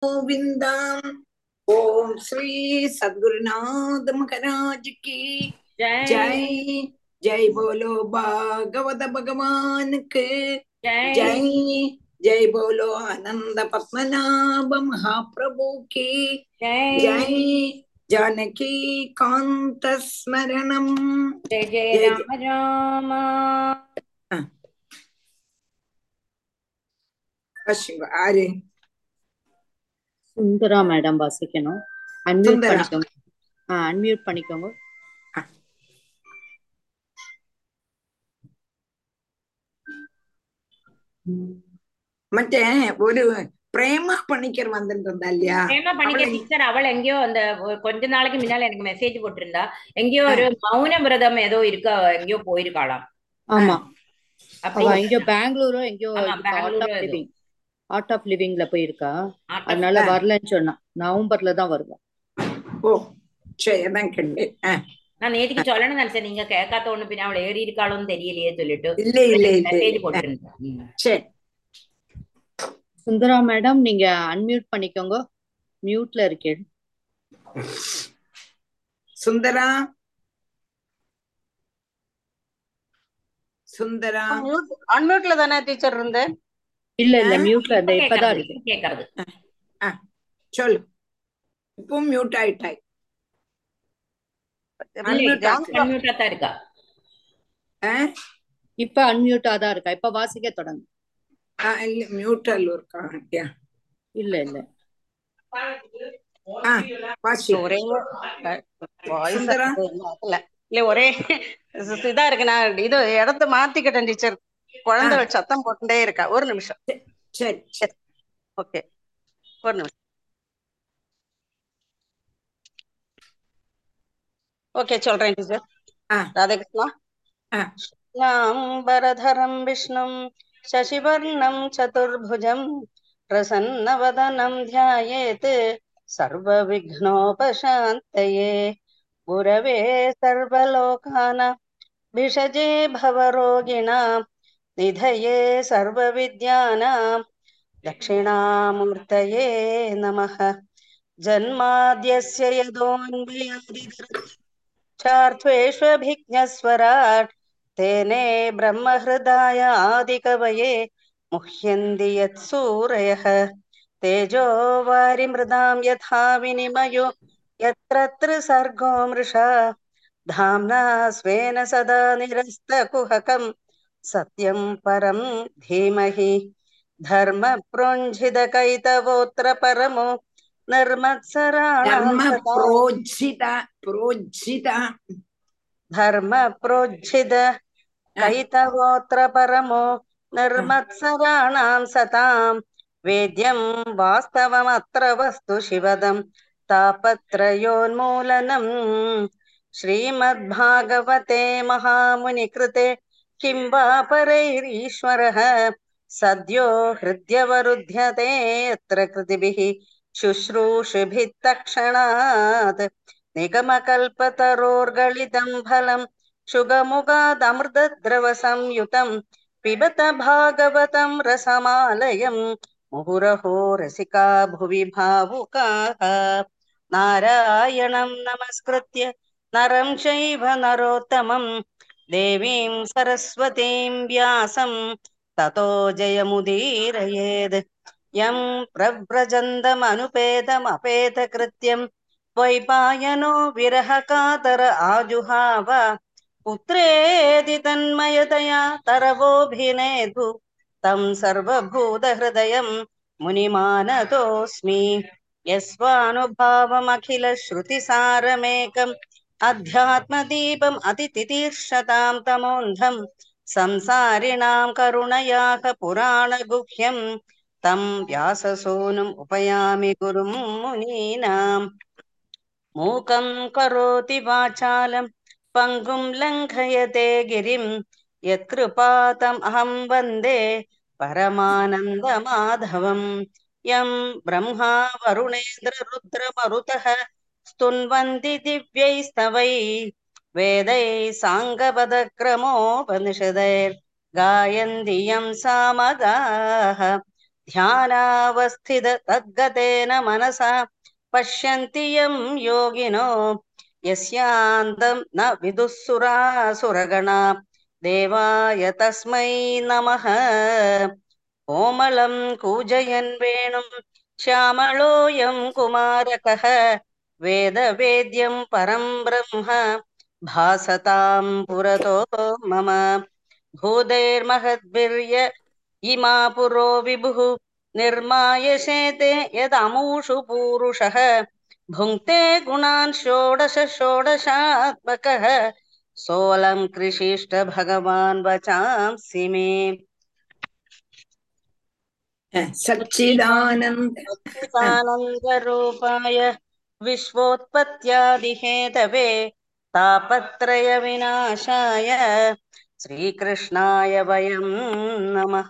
गोविंदम ओम श्री सद्गुरुनाथ महाराज की जय जय जय बोलो भागवत भगवान के जय जय जय बोलो आनंद पद्मनाभ महाप्रभु की जय जय जानकी कांत स्मरणम जय जय जय राम राम அஸ்வினி, ஆறு சுந்தரா மேடம் வாசிக்கணும் அன்மியூட் சுந்தரா. பண்ணிக்கோங்க ஆ அன்மியூட் பண்ணிக்கோங்க മറ്റേ ഒരു പ്രേമ പണിക്കർ വന്നിട്ടുണ്ടാ இல்லையா பிரேமா பண்ணிக்க அவளை- டீச்சர் அவள் எங்கேயோ அந்த ஒரு கொஞ்ச நாளைக்கு முன்னால எனக்கு மெசேஜ் போட்டிருந்தா எங்கேயோ ஒரு மௌன விரதம் ஏதோ இருக்க எங்கேயோ போயிருக்காளாம் ஆமா அப்படி அவ எங்கயோ பெங்களூரோ எங்கயோ ஆமா, ஆர்ட் பெங்களூரோ ஆஃப் ஏதோ. லிவிங் ஆர்ட் ஆஃப் லிவிங்ல போயிருக்கா Art of- அதனால ஆ. வரலன்னு சொன்னா நவம்பர்ல தான் வருவா ஓ சரி அதான் கேட்டேன் ஆ. நான் நேத்துக்கு சொல்லணும்னு நினைச்சேன் நீங்க கேட்காத ஒண்ணு பின்ன அவள் ஏறி இருக்காளோன்னு தெரியலையே சொல்லிட்டு இல்ல இல்ல இல்ல மெசேஜ் இல்ல. போட்டிருந்தேன் ம். சரி சுந்தரா மேடம் நீங்க அன்மியூட் பண்ணிக்கோங்க மியூட்ல இருக்கேன் சுந்தரா சுந்தரா அன்மியூட்ல தானே டீச்சர் இருந்தேன் இல்ல இல்ல ஆ? மியூட்ல இப்ப இந்த இப்பதான் கேட்கறது, இருக்கு கேட்கறது சொல்லு இப்போ மியூட் ஆயிட்டாய் Unmute ஆச்சு. அன்மியூட்டா தான் இருக்கா ஆ? இப்ப அன்மியூட்டா தான் இருக்கா இப்ப வாசிக்க தொடங்கு ஆ, இல்ல மியூட் அல்ல இருக்கா யா. இல்ல இல்ல ஆ, வாசி ஒரே வாய்ஸ் சுந்தரா? இல்ல இல்ல ஒரே இதா இருக்கு நான் இது இடத்த மாத்திக்கிட்டேன் டீச்சர் குழந்தைகள் சத்தம் போட்டுட்டே இருக்கா ஒரு நிமிஷம் சரி சரி ஓகே ஒரு நிமிஷம் ஓகே சொல்றேன் டீச்சர் ஆ. ராதாகிருஷ்ணா ஆ. शुक्लाम्बरधरं विष्णुं शशिवर्णं चतुर्भुजं प्रसन्नवदनं ध्यायेत् सर्वविघ्नोपशान्तये गुरवे सर्वलोकानां भिषजे भवरोगिणां निधये सर्वविद्यानां दक्षिणामूर्तये नमः जन्माद्यस्य यदोन्वयादिचार्थेष्वभिज्ञस्वराट् तेने ब्रह्महृदाय आदिकवये मुह्यन्ति यत्सूरयः तेजो वारिमृदां यथा विनिमयो यत्र त्रिसर्गो मृषा धाम्ना स्वेन सदा निरस्तकुहकं सत्यं परं धीमहि धर्मप्रोञ्झितकैतवोऽत्र परमो निर्मत्सराणां ധർമ്മ सदा പ്രോജ്ജിത പ്രോജ്ജിത धर्मप्रोज्झित कैतवोऽत्र परमो निर्मत्सराणां सतां वेद्यं वास्तवमत्र वस्तु शिवदं तापत्रयोन्मूलनम् श्रीमद्भागवते महामुनिकृते किं वा परैरीश्वरः सद्यो हृद्यवरुध्यते यत्र कृतिभिः शुश्रूषिभिः तक्षणात् निगमकल्पतरोर्गलितं फलं शुगमुगादमृतद्रवसंयुतं पिबत भागवतं रसमालयं मुहुरहो रसिका भुवि भावुकाः नारायणं नमस्कृत्य नरं चैव नरोत्तमं देवीं सरस्वतीं व्यासं ततो जयमुदीरयेद् यं प्रव्रजन्तमनुपेतमपेतकृत्यं द्वैपायनो विरहकातर आजुहाव पुत्रेति तन्मयतया तरवोऽभिनेदु तं सर्वभूतहृदयं मुनिमानतोऽस्मि यस्वानुभावमखिलश्रुतिसारमेकम् अध्यात्मदीपम् अतितितीर्षतां तमोन्धं संसारिणां करुणयाः पुराणगुह्यं तं व्याससूनुम् उपयामि गुरुं मुनीनाम् मूकं करोति वाचालं पङ्गुं लङ्घयते गिरिं यत्कृपातम् अहं वन्दे परमानन्दमाधवम् यं ब्रह्मा वरुणेन्द्ररुद्रमरुतः स्तुन्वन्ति दिव्यैस्तवै वेदैः साङ्गपदक्रमोपनिषदैर्गायन्ति यं सामगाः ध्यानावस्थित तद्गतेन मनसा पश्यन्ति यं योगिनो यस्यान्तं न विदुःसुरासुरगणा देवाय तस्मै नमः कोमलं कूजयन् वेणुं श्यामलोऽयं कुमारकः वेदवेद्यं परं ब्रह्म भासतां पुरतो मम भूतेर्महद्भिर्य इमा पुरो विभुः निर्मायशेते यदमूषु पूरुषः भुङ्क्ते गुणान् षोडश षोडशात्मकः सोऽलं कृषिष्ट भगवान् वचांसि मे सच्चिदानन्द सच्चिदानन्दरूपाय विश्वोत्पत्त्यादिहेतवे तापत्रयविनाशाय श्रीकृष्णाय वयं नमः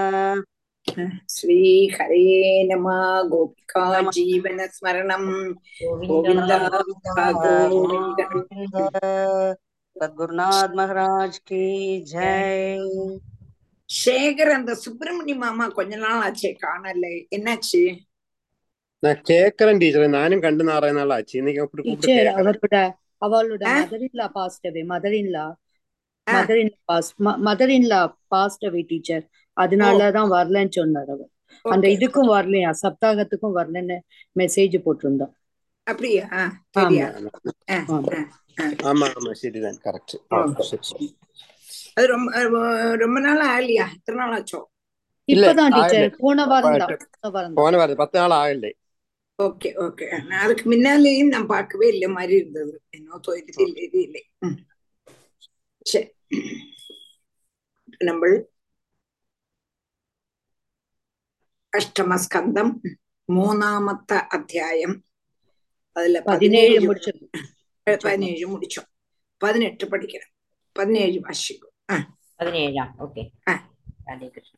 श्रीहरे नमः गोपिका नमः। जीवनस्मरणं गोविन्द गोविन्द गोविन्द सद्गुरुनाथ महाराज की जय சேகர் அந்த சுப்பிரமணிய மாமா கொஞ்ச நாள் ஆச்சே காணல என்னாச்சு நான் கேக்குறேன் டீச்சர் நானும் கண்டு நாராய நாள் ஆச்சு இன்னைக்கு அப்படி கூப்பிட்டு டீச்சர் கேக்குறேன் அவரோட அவளோட ஆ? Mother in law passed away mother in law ஆ. Mother in pass mother in law passed away teacher அதனாலதான் வரலன்னு சொன்னார் அவர் அந்த Okay. இதுக்கும் வரலையா சப்தாகத்துக்கும் வரலன்னு மெசேஜ் போட்டிருந்தோம் அப்படியா சரியா ஆ, ஆமா. ஆ, ஆ. ஆமா ஆமா சரிதான் கரெக்ட் ஆ. சரி சரி அது ரொம்ப அஹ் ரொம்ப நாள் ஆகலையா எத்தனை நாள் ஆச்சோ இல்ல, இப்பதான் டீச்சர் ஆகல. போன வாரம் தான் பாட்டு. போன வாரம் தான் போன வாரம் பத்து நாள் ஆகலை ஓகே ஓகே நான் அதுக்கு முன்னாலேயும் நான் பார்க்கவே இல்லை மாதிரி இருந்தது என்னோ தோயிறது இல்லை இது இல்லை ம். சரி நம்ம അഷ്ടമസ്കന്ധം മൂന്നാമത്തെ അധ്യായം അതില് பதினேழு പതിനേഴ് முடிச்சிருக்கோம் പതിനേഴ് മുടിച്ചോ പതിനെട്ട് പഠിക്കണം പതിനേഴ് വാശിക്കും ആ പതിനേഴാം ഓക്കെ ആ. രാധേ കൃഷ്ണ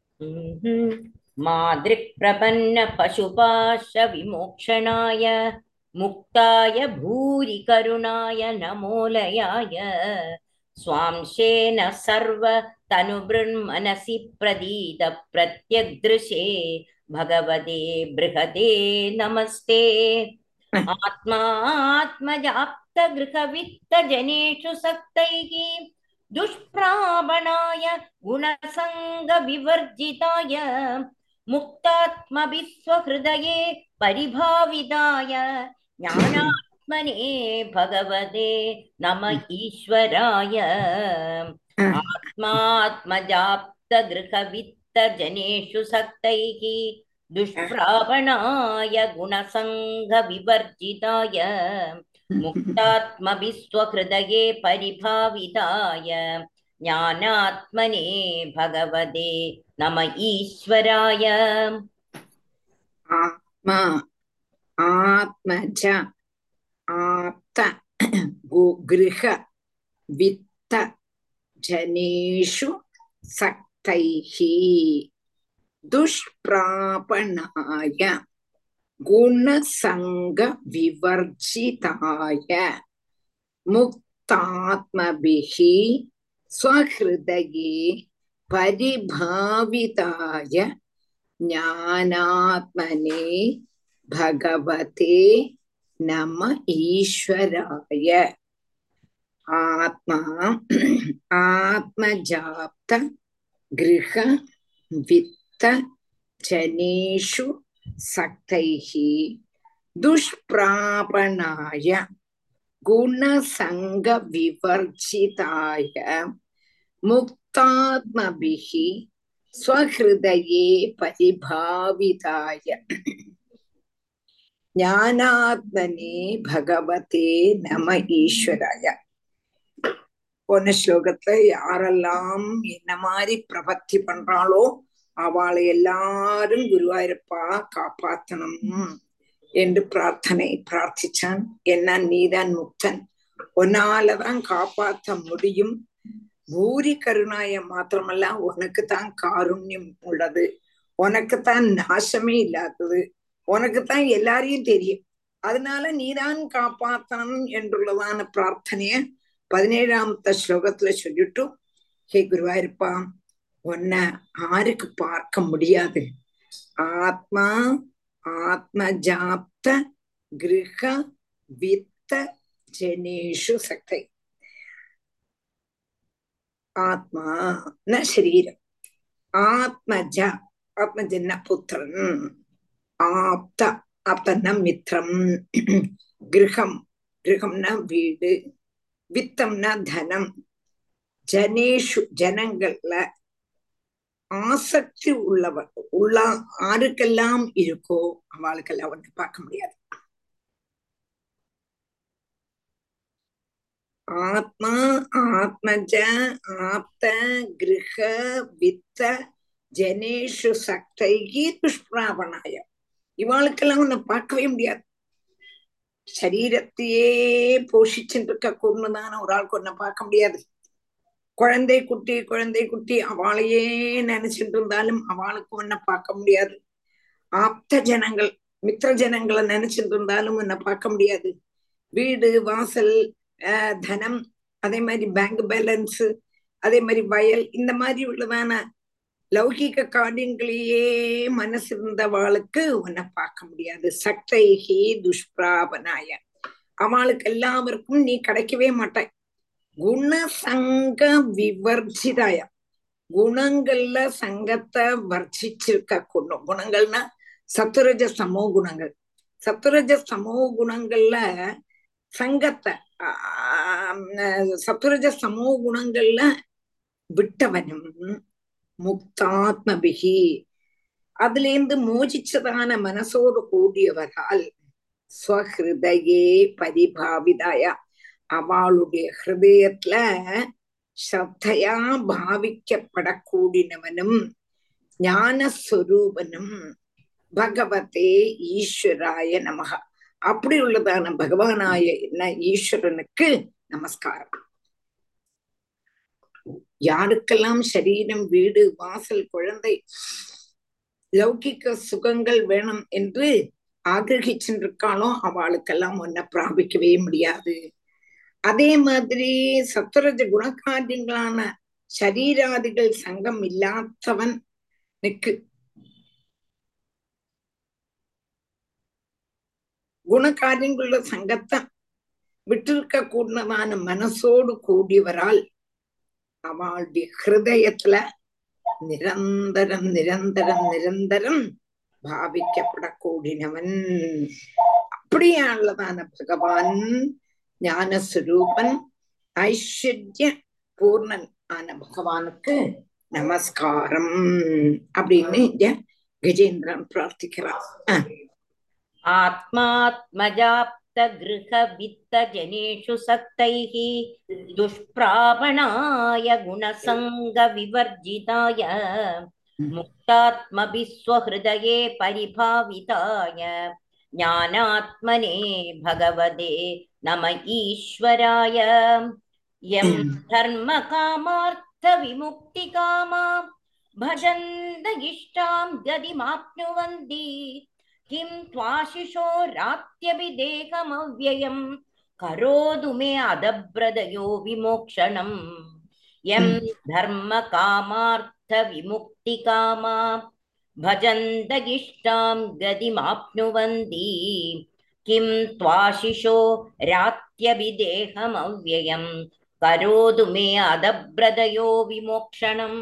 മാതൃപ്രപന്ന പശുപാശ വിമോക്ഷണായ മുക്തായ ഭൂരി കരുണായ നമോലയായ സ്വാംശേന സർവ തനുബൃന്മനസി പ്രതീത പ്രത്യദൃശേ ഭഗവതേ ബൃഹദേ നമസ്തേ ആത്മാത്മജാപ്ത ഗൃഹവിത്ത ജനേഷു സക്തൈः दुष्प्रावणाय गुणसङ्गविवर्जिताय मुक्तात्मविश्वहृदये परिभाविताय ज्ञानात्मने भगवते नम ईश्वराय आत्मात्मजाप्तगृहवित्तजनेषु सक्तैः दुष्प्रावणाय गुणसङ्गविवर्जिताय मुक्तात्मविश्वहृदये परिभाविताय ज्ञानात्मने भगवते नम ईश्वराय ആത്മാ ആത്മജ ആപ്ത ഗു- ഗൃഹ വിത്ത ജനേഷു സക്തൈഃ ദുഷ്പ്രാപണായ ഗുണസംഗ വിവർജിതായ മുക്താത്മഭിः സ്വഹൃദയേ പരിഭാവിതായ ജ്ഞാനാത്മനെ ഭഗവതേ നമ ഈശ്വരായ ആത്മാ ആത്മജാപ്ത ഗൃഹ വിത്ത ജനേഷു സക്തൈः ദുഷ്പ്രാപണായ ഗുണസംഗ വിവർജിതായ മുക്താത്മഭിः സ്വഹൃദയേ പരിഭാവിതായ ஞானாத்மனே பகவதே நம ஈஸ்வராய போன ஸ்லோகத்துல யாரெல்லாம் என்ன மாதிரி பிரபத்தி பண்றாளோ அவளை எல்லாரும் குருவாயிருப்பா காப்பாத்தணும் என்று பிரார்த்தனை பிரார்த்திச்சான் என்ன நீதான் முக்தன் உன்னாலதான் காப்பாத்த முடியும் பூரி கருணாய மாத்திரமல்ல உனக்குத்தான் காருண்யம் உள்ளது உனக்குத்தான் நாசமே இல்லாதது உனக்குத்தான் எல்லாரையும் தெரியும் அதனால நீதான் காப்பாத்தணும் என்றுள்ளதான பிரார்த்தனைய பதினேழாமத்த ஸ்லோகத்துல சொல்லிட்டு ஹே குருவாயிருப்பா உன்னை ஆருக்கு பார்க்க முடியாது ஆத்மா ஆத்மஜாப்த கிரக வித்த ஜனேஷு சக்தை ஆத்மா ந ശരീരം ആത്മജ ആത്മജന പുത്രൻ ആപ്ത ആപ്തന മിത്രം ഗൃഹം ഗൃഹം ന വീട് വിത്തം ന ധനം ஜனேஷு ஜனங்கள்ல ஆசக்தி உள்ளவர் உள்ள ஆருக்கெல்லாம் இருக்கோ அவளுக்கெல்லாம் வந்து பார்க்க முடியாது ஆத்மா ஆத்மஜ ஆப்த கிரக வித்த ஜனேஷு சக்தைகி துஷ்பிராபணாய இவாளுக்கெல்லாம் உன்னை பார்க்கவே முடியாது சரீரத்தையே போஷிச்சுட்டு இருக்க கூடதான ஒரு ஆளுக்கு ஒன்ன பார்க்க முடியாது குழந்தை குட்டி குழந்தை குட்டி அவளையே நினைச்சிட்டு இருந்தாலும் அவளுக்கு ஒன்ன பார்க்க முடியாது ஆப்த ஜனங்கள் மித்திர ஜனங்களை நினைச்சிட்டு இருந்தாலும் உன்னை பார்க்க முடியாது வீடு வாசல் ஆஹ் தனம் அதே மாதிரி பேங்க் பேலன்ஸ் அதே மாதிரி வயல் இந்த மாதிரி உள்ளதான லௌகிக காரியங்களையே மனசு இருந்தவாளுக்கு உன்னை பார்க்க முடியாது சக்தைகி துஷ்பிராபனாய அவளுக்கு எல்லாருக்கும் நீ கிடைக்கவே மாட்டாய் குணசங்க விவர்ஜிதாய குணங்கள்ல சங்கத்தை வர்ச்சிச்சிருக்க குணம் குணங்கள்னா சத்துரஜ சமோ குணங்கள் சத்துரஜ சமோ குணங்கள்ல சங்கத்தை சத்துரஜ சமோ குணங்கள்ல விட்டவனும் முக்தாத்மபிகி அதுல இருந்து மோசிச்சதான மனசோடு கூடியவரால் ஸ்வஹிருதயே பரிபாவிதாய அவளுடைய ஹிருதயத்துல ஸ்ரத்தையா பாவிக்கப்படக்கூடியவனும் ஞானஸ்வரூபனும் பகவதே ஈஸ்வராய நமக அப்படி உள்ளதான பகவானாய என்ன ஈஸ்வரனுக்கு நமஸ்காரம் யாருக்கெல்லாம் சரீரம் வீடு வாசல் குழந்தை லௌகிக்க சுகங்கள் வேணும் என்று ஆகிரகிச்சுருக்காளோ அவளுக்கெல்லாம் ஒன்ன பிராபிக்கவே முடியாது அதே மாதிரி சத்துரஜ குணகாரியங்களான சரீராதிகள் சங்கம் இல்லாதவனுக்கு குணகாரியங்களுள்ள சங்கத்தை விட்டிருக்க கூடதான மனசோடு கூடியவரால் அவளுடைய ஹிருதயத்துல நிரந்தரம் நிரந்தரம் நிரந்தரம் பாவிக்கப்படக்கூடியவன் அப்படியானதான பகவான் ஞானஸ்வரூபன் ஐஸ்வர்ய பூர்ணன் ஆன பகவானுக்கு நமஸ்காரம் அப்படின்னு இங்க கஜேந்திரன் பிரார்த்திக்கிறான் आत्मात्मजाप्त गृहवित्तजनेषु सक्तैः दुष्प्रापणाय गुणसङ्गविवर्जिताय मुक्तात्मभिः स्वहृदये परिभाविताय ज्ञानात्मने भगवते नम ईश्वराय यं धर्मकामार्थविमुक्तिकामा भजन्त इष्टां गतिमाप्नुवन्ति किं त्वाशिषो रात्यभिदेहमव्ययम् करोतु मे अदभ्रदयो विमोक्षणम् यं धर्मकामार्थविमुक्तिकामा भजन्त इष्टां गतिमाप्नुवन्ति किं त्वाशिषो रात्यभिदेहमव्ययम् करोतु मे अदभ्रदयो विमोक्षणम्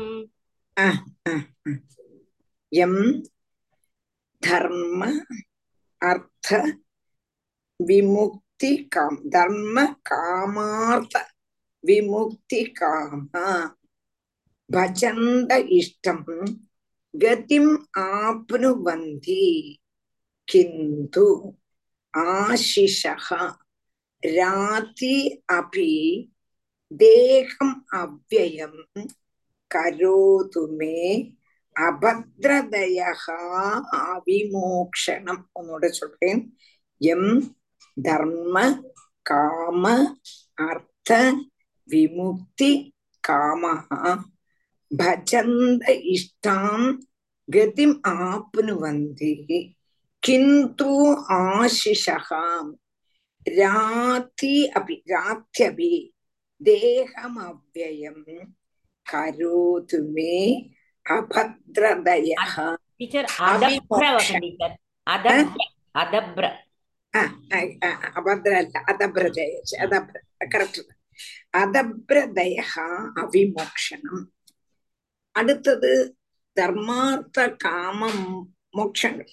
எம் தர்ம அர்த்த விமுக்தி காம் தர்ம காமார்த்த விமுக்தி காமா பஜந்த இஷ்டம் கதிம் ஆப்னுவந்தி கிந்து ஆசிஷः ராதி அபி தேகம் அவ்வயம் கரோது மே அபத்ரதயா அவிமோக்ஷணம் உன்னோட சொல்றேன் எம் தர்ம காம அர்த்த விமுக்தி காம பஜந்த இஷ்டாம் கதிம் ஆப்னுவந்தி கிந்து ஆசிஷகாம் ராத்தி அபி ராத்தியபி தேகம் அவ்வயம் கரோது மே அபத்ரதயா டீச்சர் அதப்ர அபிமோக்ஷம் டீச்சர் அதப்ர அதப்ர ആ, ആ, ആ, അഭദ്രല്ല അതഭ്രദയ അതഭ്ര കറക്റ്റ് അതഭ്രദയ അവിമോക്ഷണം അടുത്തത് ധർമാർത്ഥ കാമ മോക്ഷങ്ങൾ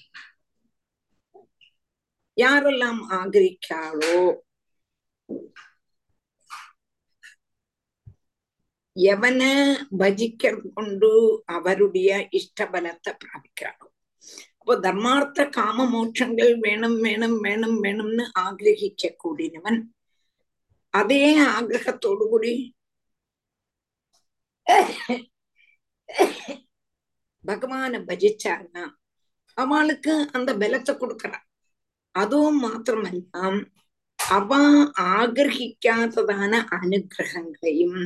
யாரெல்லாம் ஆகிரிக்காளோ எவன பஜிக்கிறது கொண்டு அவருடைய இஷ்டபலத்தை பிராபிக்கிறாளோ அப்போ தர்மார்த்த காம மோட்சங்கள் வேணும் வேணும் வேணும் வேணும்னு ஆகிரகிக்க கூடினவன் அதே ஆகிரகத்தோடு கூடி பகவான பஜிச்சாருன்னா அவளுக்கு அந்த பலத்தை கொடுக்கறான் அதுவும் മാത്രമല്ല അവ ആഗ്രഹിക്കാത്തതാണ് അനുഗ്രഹങ്ങളെയും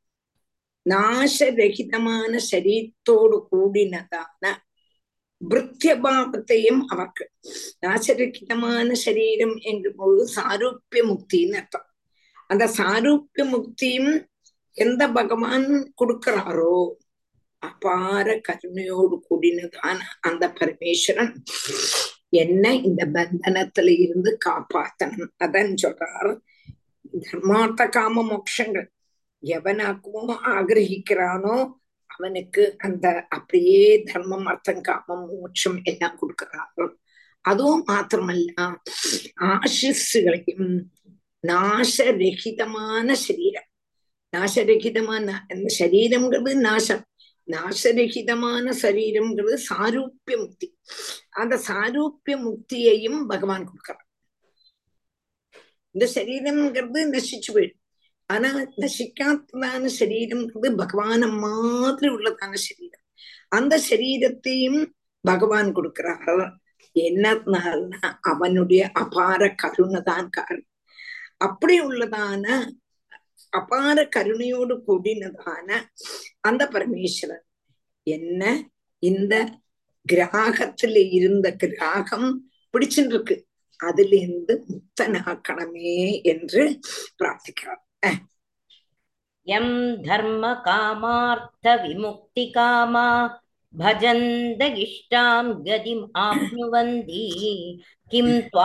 നാശരഹിതமான ശരീരത്തോട് കൂടിനതാണ് വൃത്യഭാവത്തെയും അവർക്ക് നാശരഹിതமான ശരീരം എங்கும்போது சாரூபிய முக்தின்னு அர்த்தம் அந்த சாரூபிய முக்தியும் எந்த பகவான் கொடுக்கிறாரோ அபார கருணையோடு கூடினதான அந்த பரமேஸ்வரன் என்ன இந்த பந்தனத்துல இருந்து காப்பாத்தணும் அதான் சொல்றாரு தர்மார்த்த காம மோட்சங்கள் எவனாக்குமோ ஆகிரகிக்கிறானோ அவனுக்கு அந்த அப்படியே தர்மம் அர்த்தம் காமம் மோட்சம் எல்லாம் கொடுக்கிறாரோ அதுவும் மாத்திரமல்ல ஆசிஸ்ஸுகளையும் நாசரகிதமான சரீரம் நாசரகிதமான அந்த சரீரம்ங்கிறது நாசம் நாசரகிதமான சரீரம்ங்கிறது சாரூபிய முக்தி அந்த சாரூபிய முக்தியையும் பகவான் கொடுக்கிறார் இந்த சரீரம்ங்கிறது நசிச்சு போயிடும் ஆனா நசிக்காத்ததான சரீரம்ங்கிறது பகவான மாதிரி உள்ளதான சரீரம் அந்த சரீரத்தையும் பகவான் கொடுக்கிறார் என்னதுனால்னா அவனுடைய அபார கருணை தான் காரணம் அப்படி உள்ளதான அபார கருணையோடு கூடினதான அந்த பரமேஸ்வரன் என்ன இந்த கிராகத்துல இருந்த கிராகம் பிடிச்சுட்டு இருக்கு அதுல இருந்து முக்தனாக்கணமே என்று பிரார்த்திக்கிறார் எம் தர்ம காமார்த்த விமுக்தி காமா भजन्त इष्टां गतिम् आप्नुवन्ति किं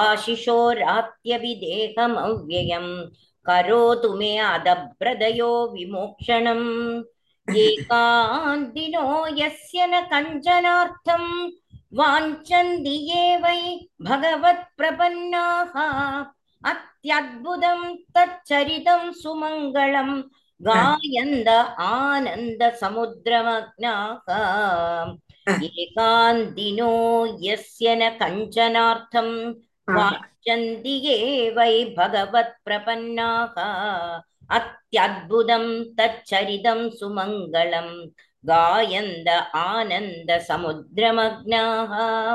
त्वाशिशोरात्यभिदेहमव्ययम् करोतु मे अदभ्रदयो विमोक्षणम् एकान्तिनो यस्य न कञ्चनार्थं वाञ्छन्ति ये वै भगवत्प्रपन्नाः अत्यद्भुतं तच्चरितं सुमङ्गलम् गायन्द आनन्द समुद्रमग्नाः एकान्तिनो यस्य न कञ्चनार्थं वाञ्छन्ति ये वै भगवत्प्रपन्नाः अत्यद्भुतं तच्चरितं सुमङ्गलं गायन्द आनन्द समुद्रमग्नाः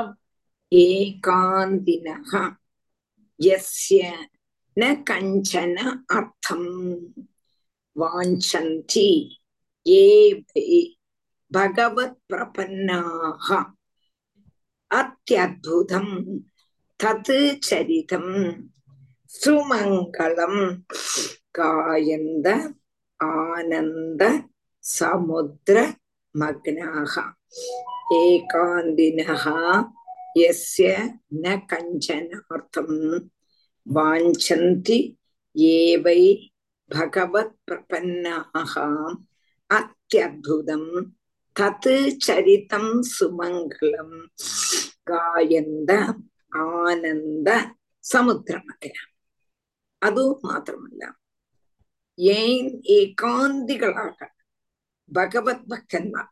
एकान्तिनः यस्य न कञ्चन अर्थम् वाञ्छन्ति ये वै भगवत्प्रपन्नाः अत्यद्भुतं तत् चरितं सुमङ्गलं गायन्द आनन्द समुद्रमग्नाः एकान्तिनः यस्य न कञ्चनार्थं वाञ्छन्ति ये वै भगवत्प्रपन्नाः अत्यद्भुतं तत् चरितं सुमङ्गलं गायन्द ആനന്ദ സമുദ്രമകര അതു മാത്രമല്ല ഏൻ ഏകാന്തികളാക ഭഗവത് ഭക്തന്മാർ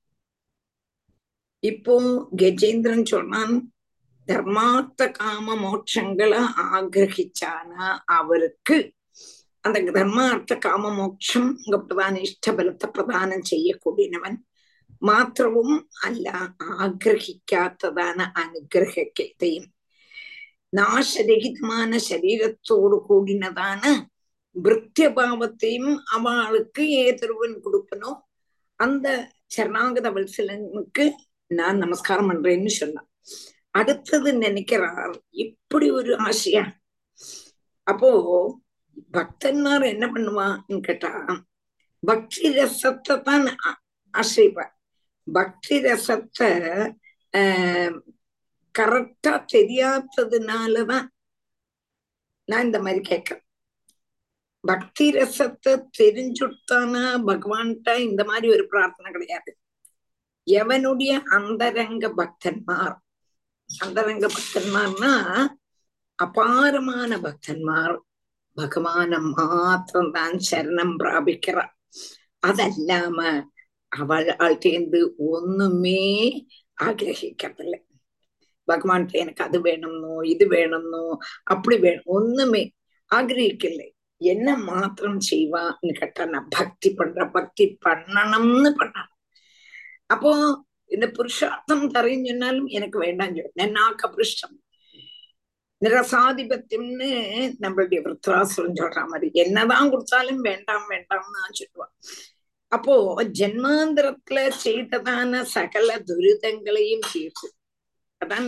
இப்போ கஜேந்திரன் சொன்னான் தர்மார்த்த காம மோட்சங்களை ஆகிரகிச்சான அவருக்கு அந்த தர்மார்த்த காம மோட்சம் இங்க பிரதான இஷ்டபலத்தை பிரதானம் செய்யக்கூடியவன் മാത്രവും അല്ല ആഗ്രഹിക്കാത്തതാണ് അനുഗ്രഹത്തെയും നാശരഹിതமான ശരീരത്തോடு கூடினதான விருத்தியபாவத்தையும் அவளுக்கு ஏதொருவன் கொடுக்கணும் அந்த சரணாகத வல்சலனுக்கு நான் நமஸ்காரம் பண்றேன்னு சொன்னான் அடுத்தது நினைக்கிறார் இப்படி ஒரு ஆசையா அப்போ பக்தன்மார் என்ன பண்ணுவான்னு கேட்டா பக்தி ரசத்தை தான் ஆசிரிப்பார் பக்தி ரசத்தை கரெக்டா தெரியாததுனாலதான் நான் இந்த மாதிரி கேட்கிறேன் பக்தி ரசத்தை தெரிஞ்சுட்டானா பகவான்கிட்ட இந்த மாதிரி ஒரு பிரார்த்தனை கிடையாது எவனுடைய அந்தரங்க பக்தன்மார் அந்தரங்க பக்தன்மார்னா அபாரமான பக்தன்மார் பகவான மாத்திரம்தான் சரணம் பிராபிக்கிறான் അതല്ലാമ അവളുടെ ഒന്നുമേ ആഗ്രഹിക്കത്തില്ല ഭഗവാன்கிட்ட எனக்கு அது வேணும்னோ இது வேணும்னோ அப்படி வேணும் ஒண்ணுமே ஆகிரகிக்கல என்ன மாத்திரம் செய்வான்னு கேட்டா நான் பக்தி பண்ற பக்தி பண்ணணும்னு பண்ண அப்போ இந்த புருஷார்த்தம் தரேன்னு சொன்னாலும் எனக்கு வேண்டாம் சொல்லு நாக்க புருஷம் நிரசாதிபத்தியம்னு நம்மளுடைய விருத்ராசுரம் சொல்ற மாதிரி என்னதான் கொடுத்தாலும் வேண்டாம் வேண்டாம்னு நான் சொல்லுவான் அப்போ ஜென்மாந்திரத்துல செய்ததான சகல துரிதங்களையும் தீர்த்து அதான்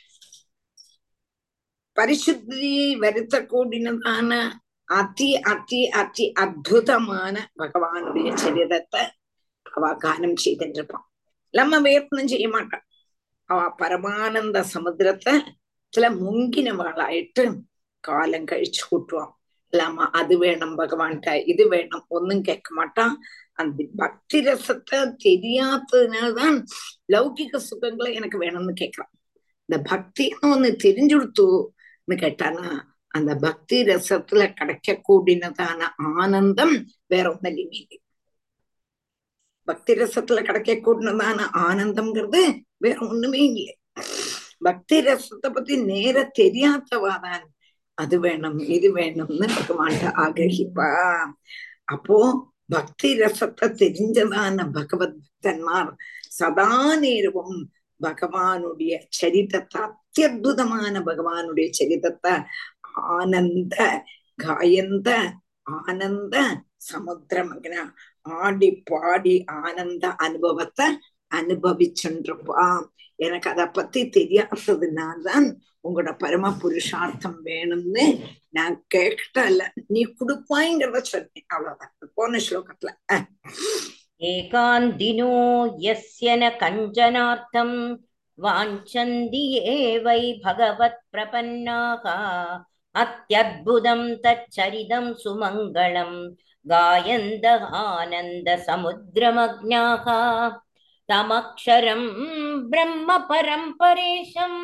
பரிசுத்தியை வருத்த கூடினதான அதி அதி அதி அற்புதமான பகவானுடைய சரிதத்தை அவ கானம் செய்துட்டு இருப்பான் நம்ம வேப்பனம் செய்ய மாட்டான் அவ பரமானந்த சமுத்திரத்தை சில முங்கினவாளாயிட்டு காலம் கழிச்சு கூட்டுவான் இல்லாம அது வேணும் பகவான்கிட்ட இது வேணும் ஒன்னும் கேட்க மாட்டான் அந்த பக்தி ரசத்தை தெரியாததுனாலதான் லௌகிக சுகங்களை எனக்கு வேணும்னு கேட்கறான் இந்த பக்தின்னு ஒண்ணு தெரிஞ்சுடுத்துன்னு கேட்டானா அந்த பக்தி ரசத்துல கிடைக்க கூடினதான ஆனந்தம் வேற ஒன்னும் இல்லை பக்தி ரசத்துல கிடைக்க கூடினதான ஆனந்தம்ங்கிறது வேற ஒண்ணுமே இல்லை பக்தி ரசத்தை பத்தி நேர தெரியாதவாதான் அது வேணும் இது வேணும்னு பகவான்கிட்ட ஆகிரகிப்பா அப்போ பக்தி ரசத்தை தெரிஞ்சதான பகவத் பக்தன்மார் சதா நேரமும் பகவானுடைய சரிதத்தை அத்தியுதமான பகவானுடைய சரிதத்தை ஆனந்த காயந்த ஆனந்த சமுத்திரம் ஆடி பாடி ஆனந்த அனுபவத்தை அனுபவிச்சுருப்பா எனக்கு அதை பத்தி தெரியாததுனால்தான் உங்களோட பரம புருஷார்த்தம் வேணும்னு நான் கேட்டல நீ கொடுப்பாய்ங்கிறத சொன்னேன் அவ்வளவுதான் போன ஸ்லோகத்துல एकान्दिनो यस्य न कञ्चनार्थम् वाञ्छन्ति ये वै भगवत्प्रपन्नाः अत्यद्भुतं तच्चरितं सुमङ्गलं गायन्द आनन्दसमुद्रमग्नाः तमक्षरं ब्रह्म परं परेशम्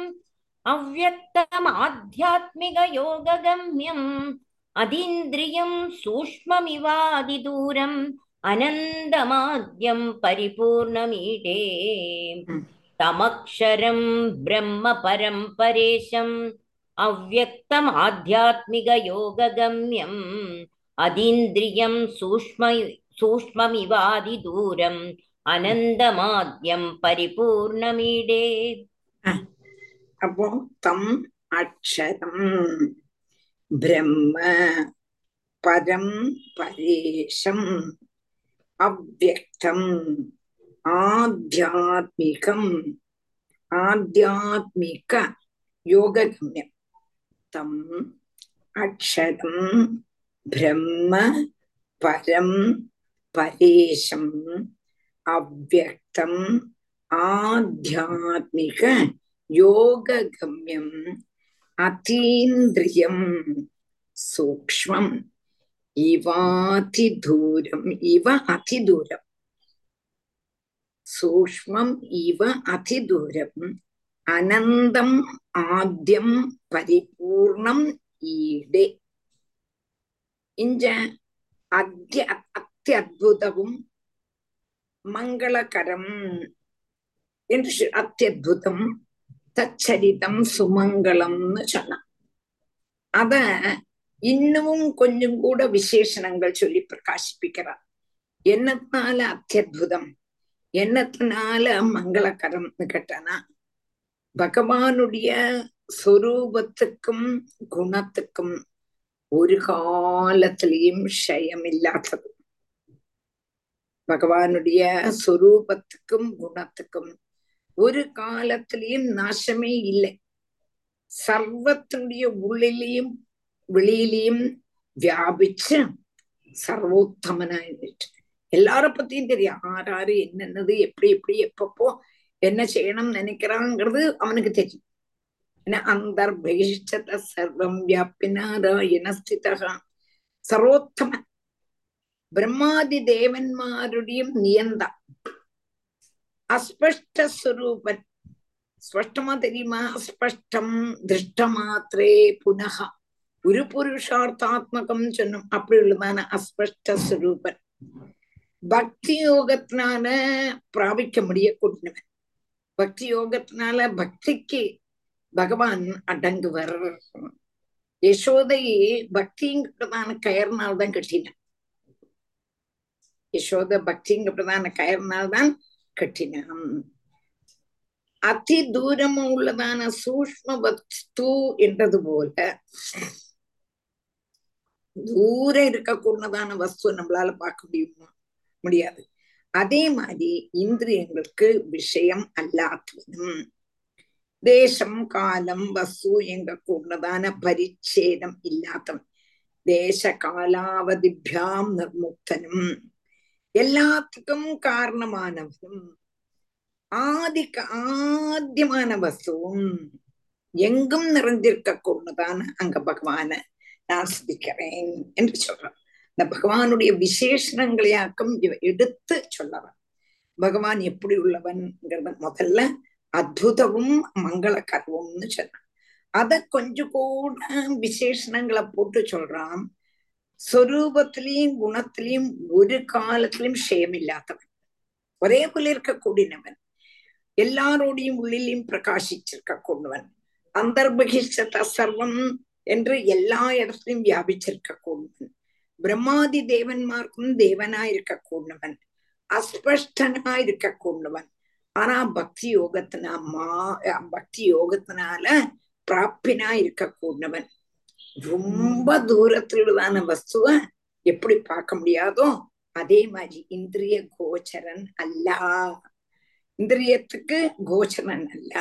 अव्यक्तमाध्यात्मिकयोगगम्यम् अतीन्द्रियं सूक्ष्ममिवादिदूरम् अनन्दमाद्यं परिपूर्णमीडे तमक्षरं ब्रह्म परं परेशम् अव्यक्तमाध्यात्मिकयोगगम्यम् अतीन्द्रियं सूक्ष्म सूक्ष्ममिवादिदूरम् அனந்தமாத்யம் பரிபூர்ணமீடே அப்போ தம் அக்ஷரம் பிரம்ம பரம் பரேஷம் அவ்வக்தம் ஆத்தியாத்மிகம் ஆத்தியாத்மிக யோககம்யம் தம் அக்ஷரம் பிரம்ம பரம் பரேஷம் அவ்வக்தம் ஆத்தியாத்மிக யோககம்யம் அதீந்திரியம் சூக்ஷ்மம் இவாதிதூரம் இவ அதிதூரம் சூக்ஷ்மம் இவ அதிதூரம் அனந்தம் ஆദ്യം பரிபூர்ணம் ஈடே இஞ்ச அத்திய அத்தியுதவும் மங்களகரம் என்று அத்தியுதம் தச்சரிதம் சுமங்கலம்னு சொன்னான் அத இன்னமும் கொஞ்சம் கூட விசேஷணங்கள் சொல்லி பிரகாசிப்பிக்கிறார் என்னத்தினால அத்தியுதம் என்னத்தினால மங்களகரம்னு கேட்டானா பகவானுடைய சொரூபத்துக்கும் குணத்துக்கும் ஒரு காலத்திலையும் க்ஷயமில்லாதது பகவானுடைய சொரூபத்துக்கும் குணத்துக்கும் ஒரு காலத்திலையும் நாசமே இல்லை சர்வத்தினுடைய உள்ளிலையும் வெளியிலையும் வியாபிச்சு சர்வோத்தமனா இருந்துட்டு எல்லார பத்தியும் தெரியும் ஆறாரு என்னென்னது எப்படி எப்படி எப்பப்போ என்ன செய்யணும் நினைக்கிறாங்கிறது அவனுக்கு தெரியும் என்ன அந்தர்பகிஷ்டத சர்வம் வியாபினாராயண ஸ்திதா சர்வோத்தமன் பிரம்மாதி தேவன்மாരുടെയും நியந்த அஸ்பஷ்ட சுரூபன் ஸ்பஷ்டமா தெரியுமா அஸ்பஷ்டம் திருஷ்டமாத்திரே புனக ஒரு புருஷார்த்தாத்மகம் சொன்னும் அப்படி உள்ளதான அஸ்பஷ்ட சுரூபன் பக்தி யோகத்தினால பிராபிக்க முடியக்கூடியவன் பக்தி யோகத்தினால பக்திக்கு பகவான் அடங்குவர் யசோதையை பக்திங்கிறதான கயர்னால்தான் கட்டினான் யசோத பக்திங்கிறதான கயர்னால்தான் கட்டினான் அதி தூரம் உள்ளதான சூஷ்ம வஸ்து என்றது போல தூரம் இருக்கக்கூடதான வஸ்து நம்மளால பார்க்க முடியுமா முடியாது அதே மாதிரி இந்திரியங்களுக்கு விஷயம் அல்லாதவனும் தேசம் காலம் வஸ்து எங்க கூடதான பரிச்சேதம் இல்லாதவன் தேச காலாவதிபியாம் நிர்முக்தனும் எல்லாத்துக்கும் காரணமானவனும் ஆதி ஆத்தியமான வஸ்துவும் எங்கும் நிறைஞ்சிருக்க கூடதான அங்க பகவான நான் சிதிக்கிறேன் என்று சொல்றான் இந்த பகவானுடைய விசேஷணங்களையாக்கம் இவ எடுத்து சொல்லறான் பகவான் எப்படி உள்ளவன்ங்கிறத முதல்ல அத்புதமும் மங்களகரவும்னு சொன்னான் அத கொஞ்சம் கூட விசேஷணங்களை போட்டு சொல்றான் சொரூபத்திலையும் குணத்திலையும் ஒரு காலத்திலையும் ஷேமில்லாதவன் ஒரே போல இருக்கக்கூடியவன் எல்லாரோடையும் உள்ளிலையும் பிரகாசிச்சிருக்க கூடவன் அந்தர்பகிஷ்டத சர்வம் என்று எல்லா இடத்துலையும் வியாபிச்சிருக்க கூடவன் பிரம்மாதி தேவன்மார்க்கும் தேவனா இருக்க கூடவன் அஸ்பஷ்டனா இருக்க கூடவன் ஆனா பக்தி யோகத்தினா மா பக்தி யோகத்தினால பிராப்பினா இருக்க கூடவன் ரொம்ப தூரத்திலுள்ளதான வஸ்துவ எப்படி பார்க்க முடியாதோ அதே மாதிரி இந்திரிய கோச்சரன் அல்ல இந்திரியத்துக்கு கோச்சரன் அல்ல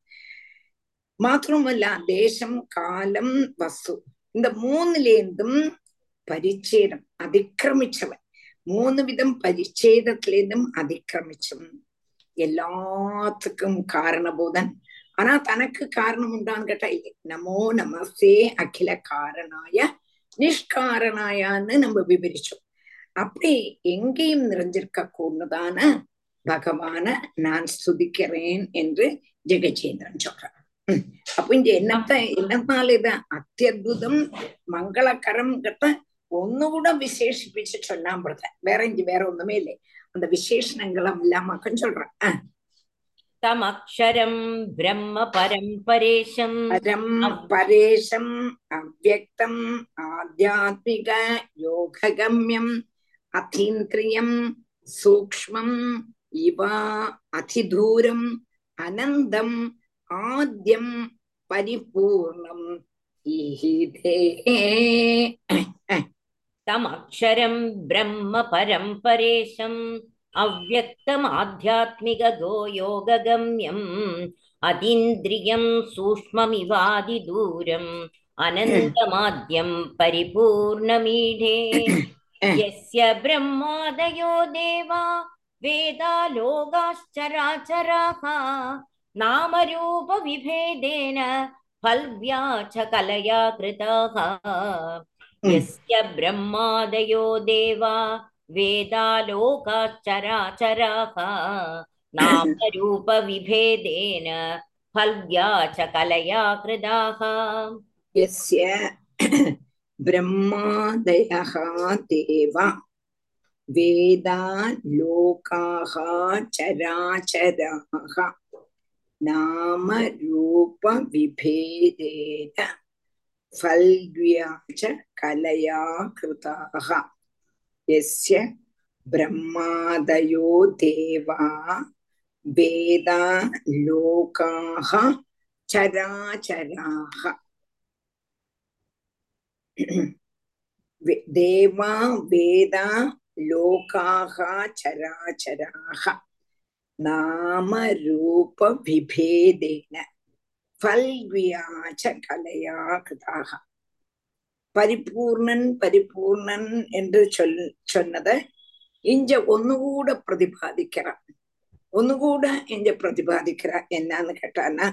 മാത്രമല്ല ദേശം കാലം വസ്തു இந்த மூணுலேருந்தும் பரிச்சேதம் அதிக்கிரமிச்சவன் மூணு விதம் பரிச்சேதத்திலேருந்தும் அதிக்கிரமிச்சவன் எல்லாத்துக்கும் காரணபூதன் ஆனா தனக்கு காரணம் உண்டான்னு கேட்டா இல்லை நமோ நமஸ்தே அகில காரணாய நிஷ்காரணாயான்னு நம்ம விவரிச்சோம் அப்படி எங்கேயும் நிறைஞ்சிருக்க கூடதான பகவான நான் ஸ்துதிக்கிறேன் என்று ஜெகஜேந்திரன் சொல்றான் அப்ப இங்க என்னத்த என்னத்தால ഇത് അത്യത്ഭുതം മംഗളകരം കേട്ട ഒന്നുകൂടെ വിശേഷിപ്പിച്ച് ചൊല്ലാൻ പറ്റുക വേറെ ഇഞ്ചി വേറെ ഒന്നുമേ ഇല്ലേ அந்த விசேஷணங்களும் இல்லாமக்கும் சொல்றேன் தமக்ஷரம் பிரம்ம பரம்பரேஷம் பரம் பரேஷம் அவ்வக்தம் ஆத்தியாத்மிக யோககம்யம் அதீந்திரியம் சூக்ஷ்மம் இவா அதிதூரம் அனந்தம் ஆத்யம் பரிபூர்ணம் ஈஹிதே தமக்ஷரம் பிரம்ம பரம்பரேஷம் अव्यक्तमाध्यात्मिकगो योगगम्यम् अतीन्द्रियम् सूक्ष्ममिवादिदूरम् अनन्तमाद्यम् परिपूर्णमीढे यस्य ब्रह्मादयो देवा वेदालोकाश्चराचराः नामरूपविभेदेन फल्व्या च कलया कृताः यस्य ब्रह्मादयो देवा वेदालोकाश्चराचराः नामरूपविभेदेन फल्व्या च कलया कृताः यस्य ब्रह्मादयः देव वेदा लोकाः चराचराः नामरूपविभेदेन फल्व्या च कलया कृताः यस्य ब्रह्मादयो देवा वेदा लोकाः चराचराः देवा वेदा लोकाः चराचराः नामरूपविभेदेन फल्व्या च कलया कृताः பரிபூர்ணன் பரிபூர்ணன் என்று சொல் சொன்னத இங்க ஒன்னுகூட பிரதிபாதிக்கிறான் ஒന്നുகூட இங்க பிரதிபாதிக்கிற என்னன்னு கேட்டான்னா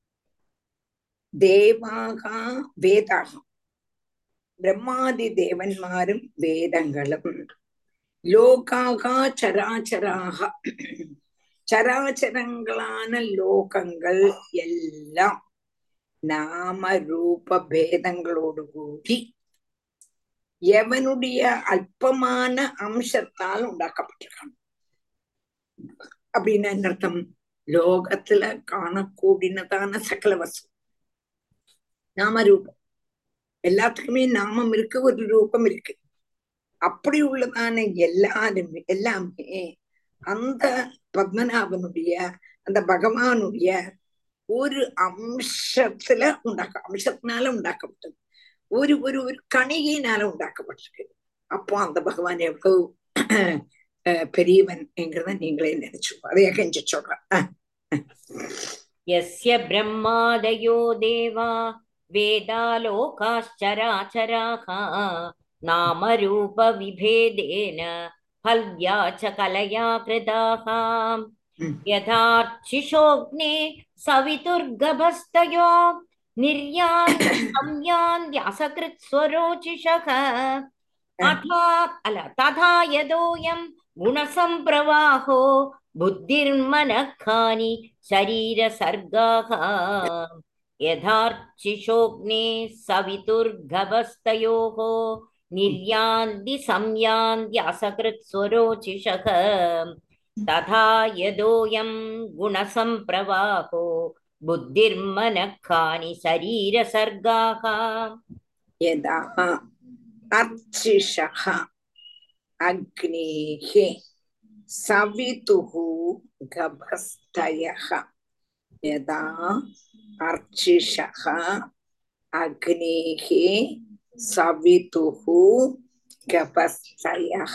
தேவாகா வேதாகம் பிரம்மாதி தேவന്മാരും വേദങ്ങളും ലോകാകാ ചരാചരാഹ ചരാചരങ്ങളാன லோகங்கள் எல்லாம் நாமரூப பேதங்களோடுകൂடி எவனுடைய அல்பமான அம்சத்தால் உண்டாக்கப்பட்டிருக்கான் அப்படின்னு என்ன அர்த்தம் லோகத்துல காணக்கூடினதான சகல வசு நாமரூபம் எல்லாத்துக்குமே நாமம் இருக்கு ஒரு ரூபம் இருக்கு அப்படி உள்ளதான எல்லாருமே எல்லாமே அந்த பத்மநாபனுடைய அந்த பகவானுடைய ஒரு அம்சத்துல உண்டாக்க அம்சத்தினால உண்டாக்கப்பட்டது ஒரு ஒரு ஒரு கணிகையினால உண்டாக்கப்பட்டிருக்கு அப்போ அந்த பகவான் எவ்வளவு பெரியவன் என்கிறத நீங்களே நினைச்சுக்கோ அதைய கெஞ்சு சொல்றேன் यस्य ब्रह्मादयो देवा वेदालोकाश्चराचराः नामरूपविभेदेन फल्या च कलया कृताः यथार्चिषोऽग्ने सवितुर्गभस्तयो निर्यान्संयान्द्यासकृत्स्वरोचिषः अथा अल तथा यदोऽयं गुणसम्प्रवाहो बुद्धिर्मनःखानि शरीरसर्गाः यथार्चिषोऽग्ने सवितुर्गभस्तयोः निर्यान्ति संयान्त्यसकृत्स्वरोचिषः तथा यदोऽयं गुणसम्प्रवाहो बुद्धिर्मनःखानि शरीरसर्गाः यदा अर्चिषः अग्नेः सवितुः गभस्तयः यदा अर्चिषः अग्नेः सवितुः गभस्तयः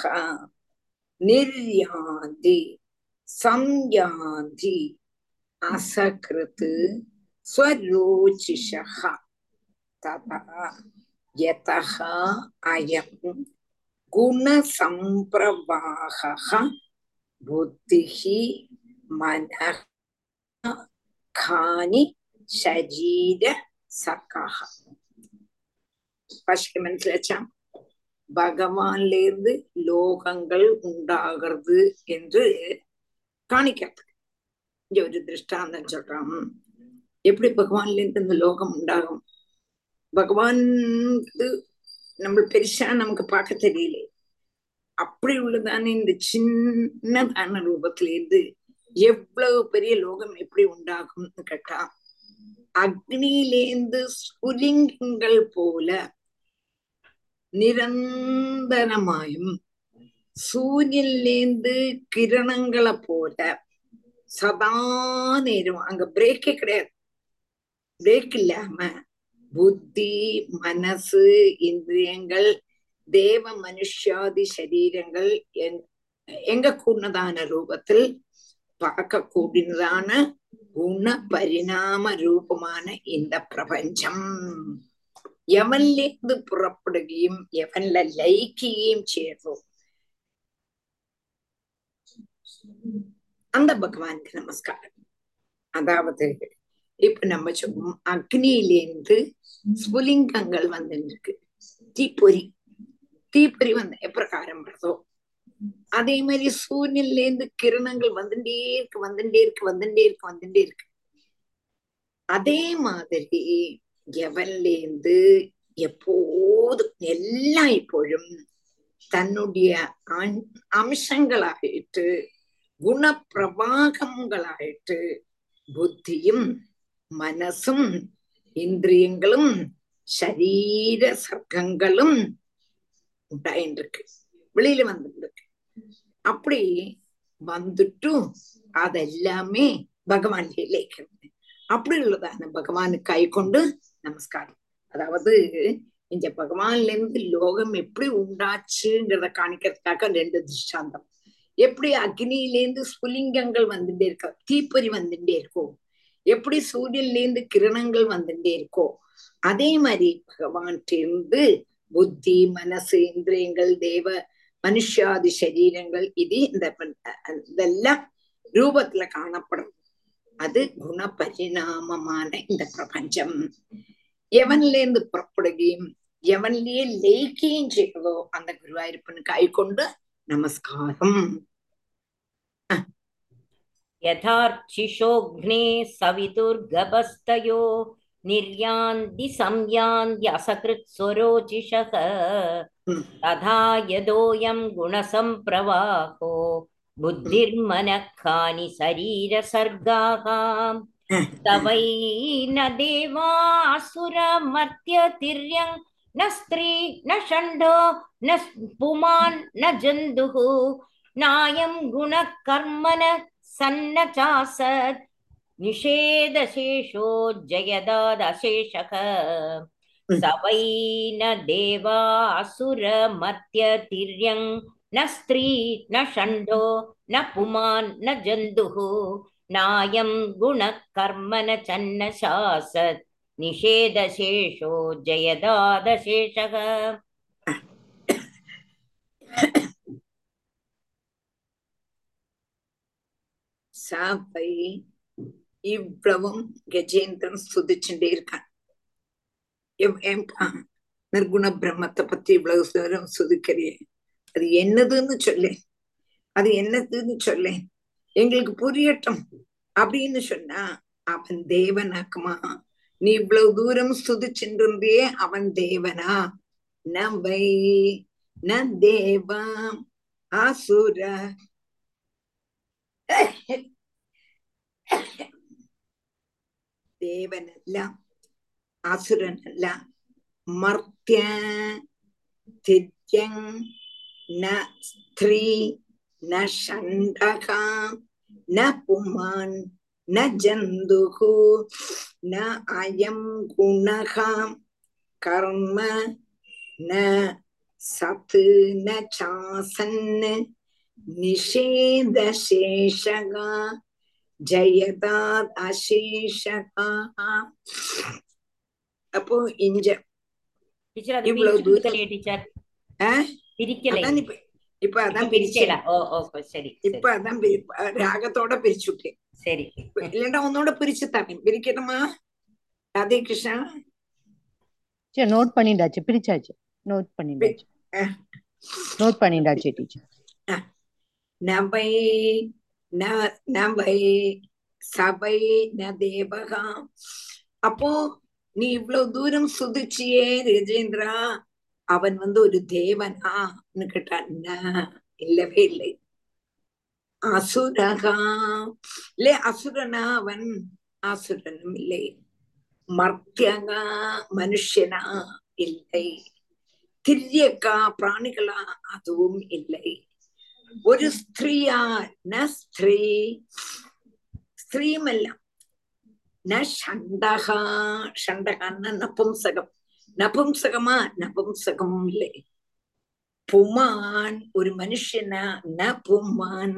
निर्यान्ति संयान्ति असकृत् स्वरोचिषः तथा यतः अयं गुणसम्प्रवाहः बुद्धिः मनः खानि शरीरसकः பஷ்ய மனசிலச்சாம் பகவான்ல இருந்து லோகங்கள் உண்டாகிறது என்று காணிக்கிறது இங்க ஒரு திருஷ்டாந்தம் சொல்றான் எப்படி பகவான்ல இருந்து இந்த லோகம் உண்டாகும் பகவான் நம்ம பெருசா நமக்கு பார்க்க தெரியல அப்படி உள்ளதான இந்த சின்னதான ரூபத்துல இருந்து எவ்வளவு பெரிய லோகம் எப்படி உண்டாகும்னு கேட்டா அக்னியிலேந்து ஸ்புலிங்கங்கள் போல நிரந்தரமாயும் சூரியன்லேந்து கிரணங்களை போல சதா நேரம் அங்க பிரேக்கே கிடையாது பிரேக் இல்லாம புத்தி மனசு இந்திரியங்கள் தேவ மனுஷாதி சரீரங்கள் எங்க கூடதான ரூபத்தில் பார்க்க கூடினதான குண பரிணாம ரூபமான இந்த பிரபஞ்சம் எவன்லேருந்து புறப்படுകയും எவன்ல லயிക്കുകയും ചെയ്തു அந்த பகவானுக்கு நமஸ்காரம் அதாவது இப்ப நம்ம சொல்லுவோம் அக்னியிலேருந்து ஸ்புலிங்கங்கள் வந்துருக்கு தீப்பொறி தீப்பொறி வந்து எப்பிரகாரம் வருதோ அதே மாதிரி சூரியன்ல இருந்து கிரணங்கள் வந்துட்டே இருக்கு வந்துட்டே இருக்கு வந்துட்டே இருக்கு வந்துட்டே இருக்கு அதே மாதிரி எவன்ல இருந்து எப்போதும் எல்லாம் இப்பொழுதும் தன்னுடைய அம்சங்களாயிட்டு குணப்பிரவாகங்களாயிட்டு புத்தியும் மனசும் இந்திரியங்களும் சரீர சர்க்கங்களும் உண்டாயிருக்கு வெளியில வந்துருக்கு அப்படி வந்துட்டும் அதெல்லாமே பகவான் லீலைக்கிறது அப்படி உள்ளதான பகவானு கை கொண்டு நமஸ்காரம் அதாவது இந்த பகவான்ல இருந்து லோகம் எப்படி உண்டாச்சுங்கிறத காணிக்கிறதுக்காக ரெண்டு திருஷ்டாந்தம் எப்படி அக்னியிலேருந்து ஸ்புலிங்கங்கள் வந்துட்டே இருக்கோ தீப்பொறி வந்துட்டே இருக்கோ எப்படி சூரியன்ல இருந்து கிரணங்கள் வந்துட்டே இருக்கோ அதே மாதிரி பகவான் இருந்து புத்தி மனசு இந்திரியங்கள் தேவ மனுஷாதி சரீரங்கள் இது இந்த இதெல்லாம் ரூபத்துல காணப்படும் அது குணபரிணாமமான இந்த பிரபஞ்சம் எவன்ல இருந்து புறப்படுകയും எவன்லயே லயிക്കുകയും ചെയ്തதோ அந்த குருவாயூரப்பனுக்கு கைக்கொண்டு நமஸ்காரம் यथार्चिषोऽग्ने सवितुर्गभस्तयो निर्यान्ति संयान्त्यसकृत्स्वरोचिषः Hmm. तथा यदोऽयं गुणसम्प्रवाहो बुद्धिर्मनः कानि शरीरसर्गाः तवै न देवासुरमर्त्यतिर्यं न स्त्री न षण्डो न पुमान् न जन्तुः नायं गुणः कर्मण सन्न चासत् निषेधशेषो जयदादशेषः स वै न देवासुरमर्त्यतिर्यं न स्त्री न षण्डो न पुमान् न जन्तुः नायं गुणः कर्म न चन्न शासत् निषेधशेषो जयदादशेषः சாப்பை இவ்வளவும் கஜேந்திரன் ஸ்துதிச்சுட்டே இருக்கான் எவ்- ஏம்பா நிர்குண பிரம்மத்தை பத்தி இவ்வளவு தூரம் சுதிக்கிறியே அது என்னதுன்னு சொல்லேன் அது என்னதுன்னு சொல்லேன் எங்களுக்கு புரியட்டும் அப்படின்னு சொன்னா அவன் தேவனாக்குமா நீ இவ்வளவு தூரம் ஸ்துதிச்சுட்டு அவன் தேவனா நவை ந தேவா ஆசுர தேவனல்ல அசுரனல்ல மர்த்திய தித்யங் ந ஸ்திரீ ந ஷண்டகா ந புமான் ந ஜந்துகு ந அயம் குணகா கர்ம ந சத்து ந சாசன் நிஷேதசேஷகா ஜயதாத் அசேஷகா அப்போ இஞ்ச ടീച്ചർ അത് ഇവള് പിരിച്ചിട്ടില്ലേ ടീച്ചർ ஆ? പിരിക്കലേ அதான் இப்ப இப்ப ഇപ്പൊ அதான் പിരിച്ചേല பிரிச்சேன் ഓ ഓ ശരി இப்ப அதான் பிரி- ராகத்தோட பிரிச்சுட்டேன் ശരി இல்லைன்னா உன்னோட பிரிச்சு தரேன் பிரிக்கணுமா ராதே கிருஷ்ணா சரி நோட் பண்ணிண்டாச்சு பிரிச்சாச்சு நோட் பண்ணிண்டாச்சு அஹ். நோட் பண்ணிண்டாச்சு டீச்சர் நவை ந நவை சபை ந தேவகா அப்போ நீ இவ்வளவு தூரம் சுதிச்சியே ரஜேந்திரா அவன் வந்து ஒரு தேவனான்னு கேட்டான் "ந, இல்லவே இல்லை அசுரகா இல்லை அசுரனா அவன் அசுரனும் இல்லை மர்த்தியகா மனுஷனா இல்லை திரியக்கா பிராணிகளா அதுவும் இல்லை ഒരു സ്ത്രീയാ ന സ്ത്രീ സ്ത്രീയുമല്ല ന ഷണ്ടഹ ഷണ്ടഹ എന്ന നപുംസകം നപുംസകമാ നപുംസകമും ഇല്ലേ പുമാൻ ഒരു മനുഷ്യന ന പുമാൻ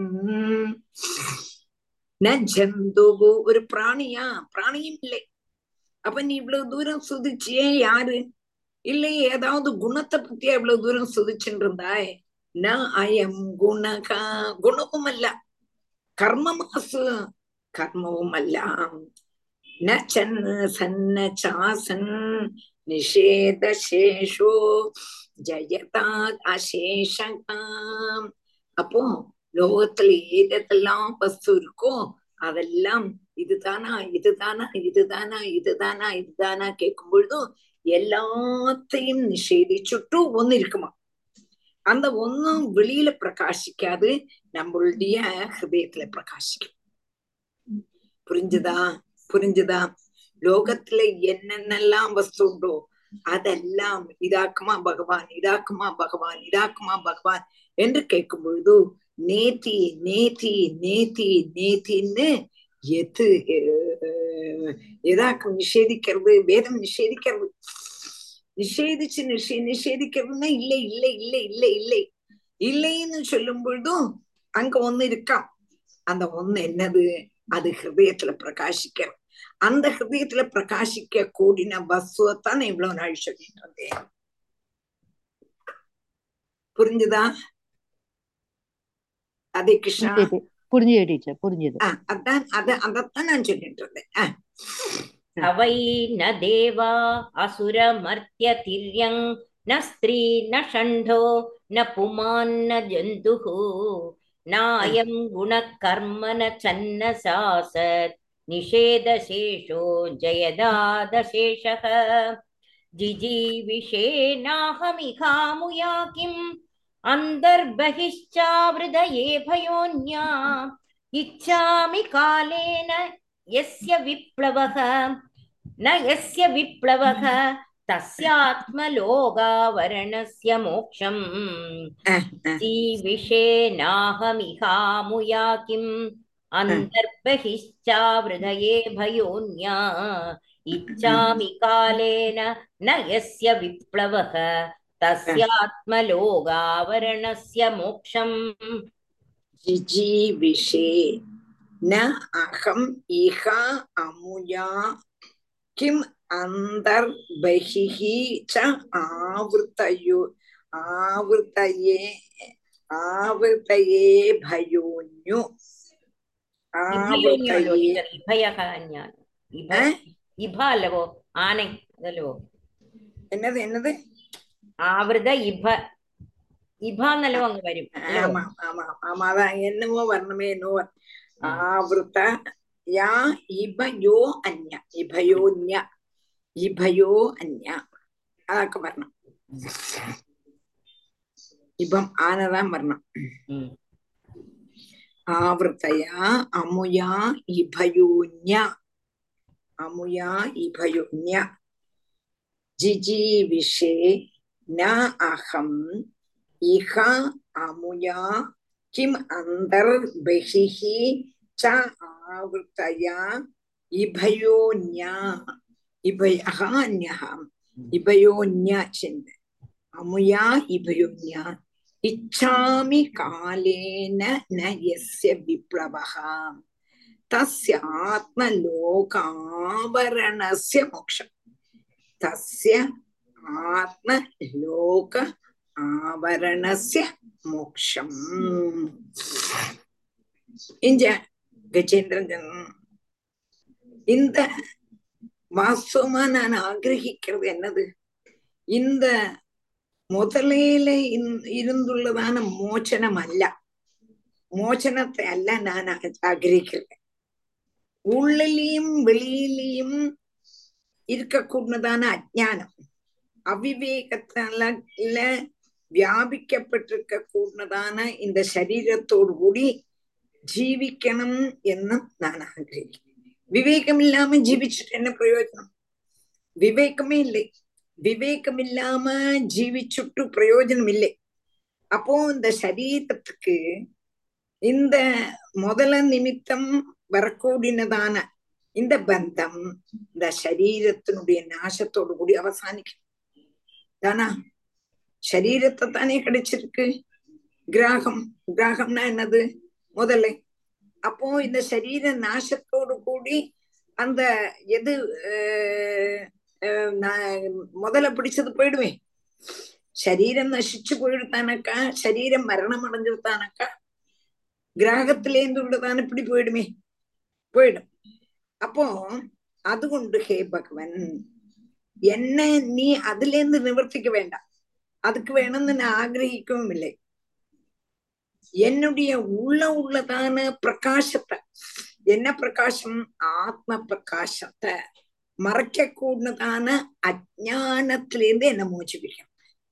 ന ജന്തുവു ഒരു പ്രാണിയാ പ്രാണിയും இல்லை அப்ப நீ இவ்வளவு தூரம் சுதிச்சியே யாரு இல்லை ஏதாவது குணத்தை பத்தியா இவ்வளவு தூரம் சுதிச்சுட்டு இருந்தாய் ந அயம் குணகா குணவுமல்ல கர்மமாசு கர்மவுமல்ல ந சன்ன சன்ன சாசன் நிஷேதசேஷோ ஜயதாத் அசேஷகாம் அப்போ லோகத்துல ஏதெல்லாம் வஸ்து இருக்கோ அதெல்லாம் இதுதானா இதுதானா இதுதானா இதுதானா இதுதானா கேட்கும் பொழுதும் எல்லாத்தையும் நிஷேதிச்சுட்டு ஒன்னு இருக்குமா அந்த ஒன்னும் வெளியில பிரகாசிக்காது நம்மளுடைய ஹிருதயத்துல பிரகாசிக்கும் புரிஞ்சுதா புரிஞ்சுதா லோகத்துல என்னென்னலாம் வஸ்து உண்டோ அதெல்லாம் இதாக்குமா பகவான் இதாக்குமா பகவான் இதாக்குமா பகவான் என்று கேட்கும் பொழுது நேத்தி நேத்தி நேத்தி நேத்தின்னு எது அஹ், எதாக்கும் நிஷேதிக்கிறது வேதம் நிஷேதிக்கிறது நிஷேதிச்சு நிஷே நிஷேதிக்கிறதுன்னா இல்லை இல்லை இல்லை இல்லை இல்லை இல்லைன்னு சொல்லும் பொழுதும் அங்க ஒண்ணு இருக்காம் அந்த ஒண்ணு என்னது அது ஹிருதயத்துல பிரகாசிக்கிறது அந்த ஹிருதயத்துல பிரகாசிக்க கூடின வஸ்துவத்தான் நான் இவ்வளவு நாள் சொல்லிட்டு இருந்தேன் புரிஞ்சுதா அதே கிருஷ்ணா புரியுது புரிஞ்சுது டீச்சர் புரிஞ்சுது ஆ அதான் அத அதத்தான் நான் சொல்லிட்டு இருந்தேன் ஆ स वै न देवा असुरमर्त्यतिर्यं न स्त्री न षण्ढो न पुमान्न जन्तुः नायं गुणकर्म न चन्न सासत् निषेधशेषो जयदादशेषः जिजीविषेणाहमिहामुया किम् अन्तर्बहिश्चावृदये भयोन्या इच्छामि कालेन यस्य विप्लवः न यस्य विप्लवः तस्यात्मलोकावरणस्य मोक्षम् ஆ, ஆ. जीविषेणाहमिहामुया किम् अन्तर्बहिश्चावृदये भयोन्या इच्छामि कालेन न यस्य विप्लवः तस्यात्मलोकावरणस्य मोक्षम् जिजीविषे न अहम् इह अमुया किम् अन्तर्बहिः च आवृतयो आवृतये आवृतये भयोन्यु ഇഭയോന്യോ आवृतये ടീച്ചർ ഇഭയഃ ഞാൻ ഇഭ ഏ? ഇഭ അല്ലവോ ആനൈ അതല്ലവോ என்னது என்னது ആവൃത ഇഭ ഇഭ എന്നല്ലവോ അങ്ങ് വരും അല്ലവോ ஆமா ஆமா ஆமா அதான் என்னமோ வரணுமே என்னவோ ஆவൃത யா ഇഭയോ അന്യ ഇഭയോന്യ ഇഭയോ അന്യ അതൊക്കെ വരണം ഇപ്പം ആനതാൻ വരണം ഉം. ആവൃതയാ അമുയാ ഇഭയോന്യ അമുയാ ഇഭയോന്യ ജിജീവിഷേ ന അഹം ഇഹ അമുയാ കിം അന്തർബഹിഃ ച ആവൃതയാ ഇഭയോന്യ ഇഭയഃ അന്യഃ ഇഭയോന്യ ചിന്ത അമുയാ ഇഭയോന്യ ഇച്ഛാമി കാലേന ന യസ്യ വിപ്ലവഃ തസ്യ ആത്മലോകാവരണസ്യ മോക്ഷം തസ്യ ആത്മലോക ആവരണസ്യ മോക്ഷം இங்க கஜேந்திரன் சொன்னான், இந்த வாஸ்தவமா நான் ஆகிரகிக்கிறது என்னது இந்த முதலையில இன்- இருந்துள்ளதான மோச்சனம் அல்ல மோச்சனத்தை அல்ல நான் ஆ- ஆகிரகிக்கிறேன் உள்ளிலையும் வெளியிலையும் இருக்கக்கூடியதான அஜ்ஞானம் அவிவேகத்தால வியாபிக்கப்பட்டிருக்க கூடதான இந்த சரீரத்தோடு கூடி ஜீவிக்கணும் എന്ന് ഞാൻ ആഗ്രഹിക്കുന്നു വിവേകമില്ലാമ ജീവിച്ചിട്ട് என்ன പ്രയോജനം விவேகமே இல்லை விவேகமில்லாம ஜீவிச்சுட்டு பிரயோஜனம் இல்லை அப்போ இந்த சரீரத்துக்கு இந்த முதல நிமித்தம் வரக்கூடியதான இந்த பந்தம் இந்த சரீரத்தினுடைய நாசத்தோடு கூடி அவசானிக்கும் தானா சரீரத்தை தானே கிடைச்சிருக்கு கிராகம் கிராகம்னா என்னது முதலை அப்போ இந்த சரீர நாசத்தோடு கூடி அந்த எது அஹ், அஹ், நான் முதல்ல பிடிச்சது போயிடுமே ശരീരം നശിച്ചു പോയിടുത്താനക്കാ ശരീരം മരണം അടഞ്ഞിരുത്താനക്കാ ഗ്രാഹത്തിലേന്ത് உள்ளதான இப்படி போயிடுமே போயிடும் அப்போ അതുകൊണ്ട് ஹே பகவன் என்ன நீ அதுல இருந்து நிவர்த்திக்க வேண்டாம் அதுக்கு வேணும்னு நான் ஆகிரகிக்கவும் இல்லை என்னுடைய உள்ள உள்ளதான பிரகாசத்தை என்ன பிரகாசம் ஆத்ம பிரகாசத்தை மறைக்க கூடதான அஜானத்திலேருந்து என்ன மோச்சிப்பிக்கும்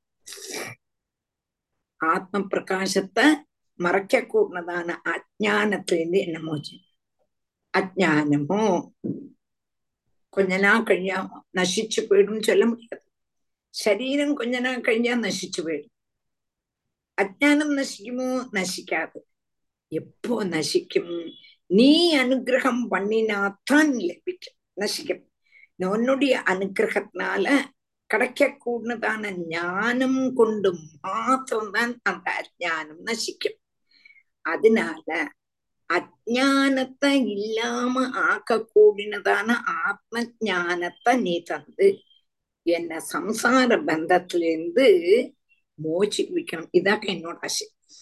ஆத்ம பிரகாசத்தை மறைக்க கூடதான அஜானத்திலேருந்து என்ன மோச்சு அஜானமோ கொஞ்ச நாள் கழியா நசிச்சு போயிடும் சொல்ல முடியாது ശരീരം கொஞ்ச நாள் കഴിഞ്ഞാ നശിച്ചു പോയിடும் അജ്ഞാനം നശിക്കുമോ നശിക്കാതെ எப்போ நசிக்கும் நீ அனுகிரகம் பண்ணினாத்தான் லபிக்கும் நசிக்கும் உன்னுடைய அனுகிரகத்தினால கிடைக்கக்கூடதான ஞானம் கொண்டு மாத்திரம்தான் அந்த அஜானம் நசிக்கும் அதனால அஜானத்தை இல்லாம ஆக்கக்கூடியதான ஆத்ம ஞானத்தை நீ தந்து என்ன சம்சார பந்தத்திலிருந்து மோச்சிக்க வைக்கணும் இதாக்க என்னோட ஆசை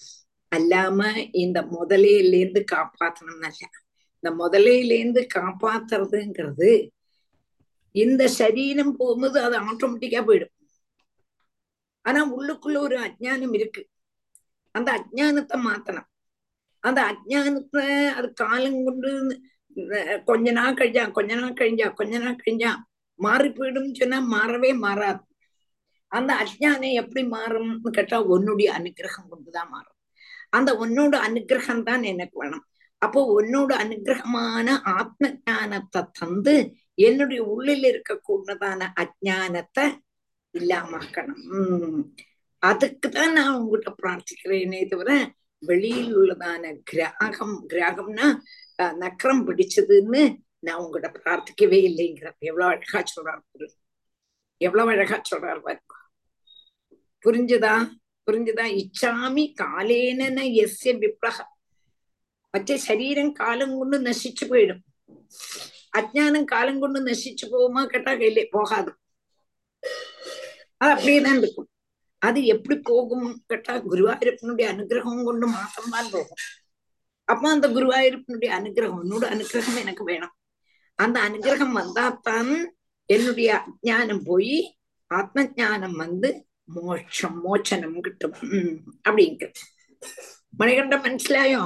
அல்லாம இந்த முதலையில இருந்து காப்பாத்தணும்னு இந்த முதலையில இருந்து காப்பாத்துறதுங்கிறது இந்த சரீரம் போகும்போது அது ஆட்டோமேட்டிக்கா போயிடும் ஆனா உள்ளுக்குள்ள ஒரு அஜ்ஞானம் இருக்கு அந்த அஜ்ஞானத்தை மாத்தணும் அந்த அஜ்ஞானத்தை அது காலம் கொண்டு அஹ் கொஞ்ச நாள் கழிஞ்சா கொஞ்ச நாள் கழிஞ்சா கொஞ்ச நாள் கழிஞ்சா மாறி போயிடும் சொன்னா மாறவே மாறாது அந்த அஜ்ஞானம் எப்படி மாறும்னு கேட்டா உன்னுடைய அனுகிரகம் கொண்டுதான் மாறும் அந்த உன்னோட அனுகிரகம் தான் எனக்கு வேணும் அப்போ உன்னோட அனுகிரகமான ஆத்ம ஞானத்தை தந்து என்னுடைய உள்ளில் இருக்கக்கூடதான அஜ்ஞானத்தை இல்லாமக்கணும் உம் அதுக்கு தான் நான் உங்ககிட்ட பிரார்த்திக்கிறேனே தவிர வெளியில் உள்ளதான கிராகம் கிராகம்னா அஹ், நக்கரம் பிடிச்சதுன்னு நான் உங்ககிட்ட பிரார்த்திக்கவே இல்லைங்கிற எவ்வளவு அழகா சொல்றாரு பாரு. எவ்வளவு அழகா சொல்றாரு பாருங்க புரிஞ்சுதா புரிஞ்சுதா இச்சாமி காலேன எஸ்ய விப்ளக മറ്റേ ശരീരം കാലം കൊണ്ട് നശിച്ചു പോയിടും അജ്ഞാനം കാലം കൊണ്ട് നശിച്ചു പോകുമോ കേട്ടാ கையிலே போகாது அது அப்படியேதான் இருக்கும் அது எப்படி போகும் கேட்டா குருவாயூரப்பனுடைய அனுகிரகம் கொண்டு மாசம்தான் போகும் அப்ப அந்த குருவாயூரப்பனுடைய அனுகிரகம் உன்னோட அனுகிரகம் எனக்கு வேணும் அந்த அனுகிரகம் வந்தாத்தான் என்னுடைய அஜானம் போய் ஆத்ம ஞானம் வந்து மோட்சம் மோச்சனம் கிட்டும் உம் அப்படிங்கிறது மணிகண்டன் മനസ്സിലായോ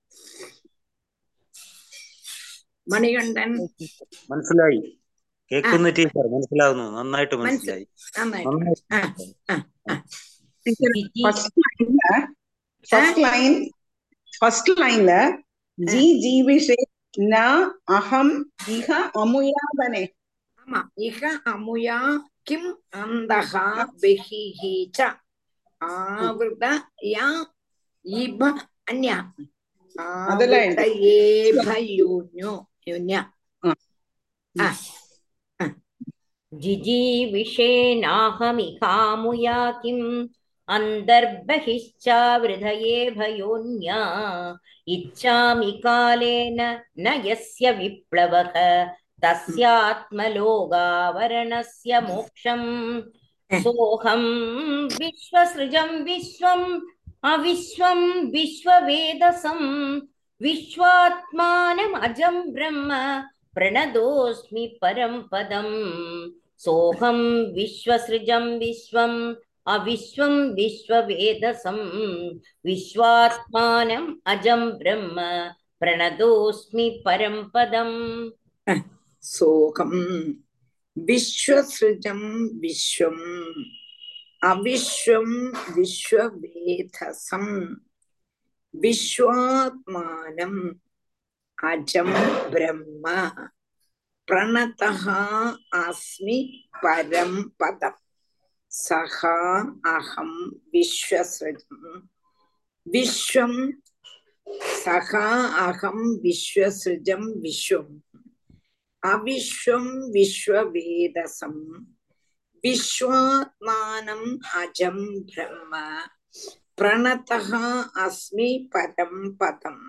മണികണ്ഠൻ മനസ്സിലായി കേൾക്കുന്നു ടീച്ചർ മനസ്സിലാവുന്നു നന്നായിട്ട് മനസ്സിലായി മനസ്സിലായി നന്നായിട്ട് ആ നന്നായിട്ട് ആ ആ ஜிஜி ஃபர்ஸ்ட் லைன்ல ஃபர்ஸ்ட் லைன் ஃபர்ஸ்ட் லைன்ல ஜி ஜீவிஷே ந அகம் இஹ அமுயாதனே ஆமா இஹ அமுயா கிம் அந்தகா பெஹிஹி ச ஆவிருத யா இப அந்யா அதெல்லாம் ஆவிருத ഉണ്ട് ஏப யூன்யோ யூன்ய ആ. ஆ जिजीविषेनाहमिकामुया किम् अन्तर्बहिश्चावृधये भयोन्या इच्छामि कालेन न यस्य विप्लवः तस्यात्मलोगावरणस्य मोक्षम् सोऽहं विश्वसृजं विश्वम् अविश्वं विश्ववेदसं विश्वात्मानमजं ब्रह्म प्रणदोऽस्मि परं पदम् सोऽहं विश्वसृजं विश्वम् अविश्वं विश्ववेदसं विश्वात्मानम् अजं ब्रह्म प्रणदोऽस्मि परं पदम् சோகம் விஸ்வசிருஜம் விஸ்வம் அவிஸ்வம் விஸ்வவேதசம் விஸ்வாத்மானம் அஜம் பிரம்ம பிரணதः அஸ்மி பரம் பதம் சகா அகம் விஸ்வசிருஜம் விஸ்வம் சகா அகம் விஸ்வசிருஜம் விஸ்வம் அவிஸ்வம் விஸ்வவேதசம் விஸ்வாத்மானம் அஜம் பிரம்ம பிரணதः அஸ்மி பரம் பதம்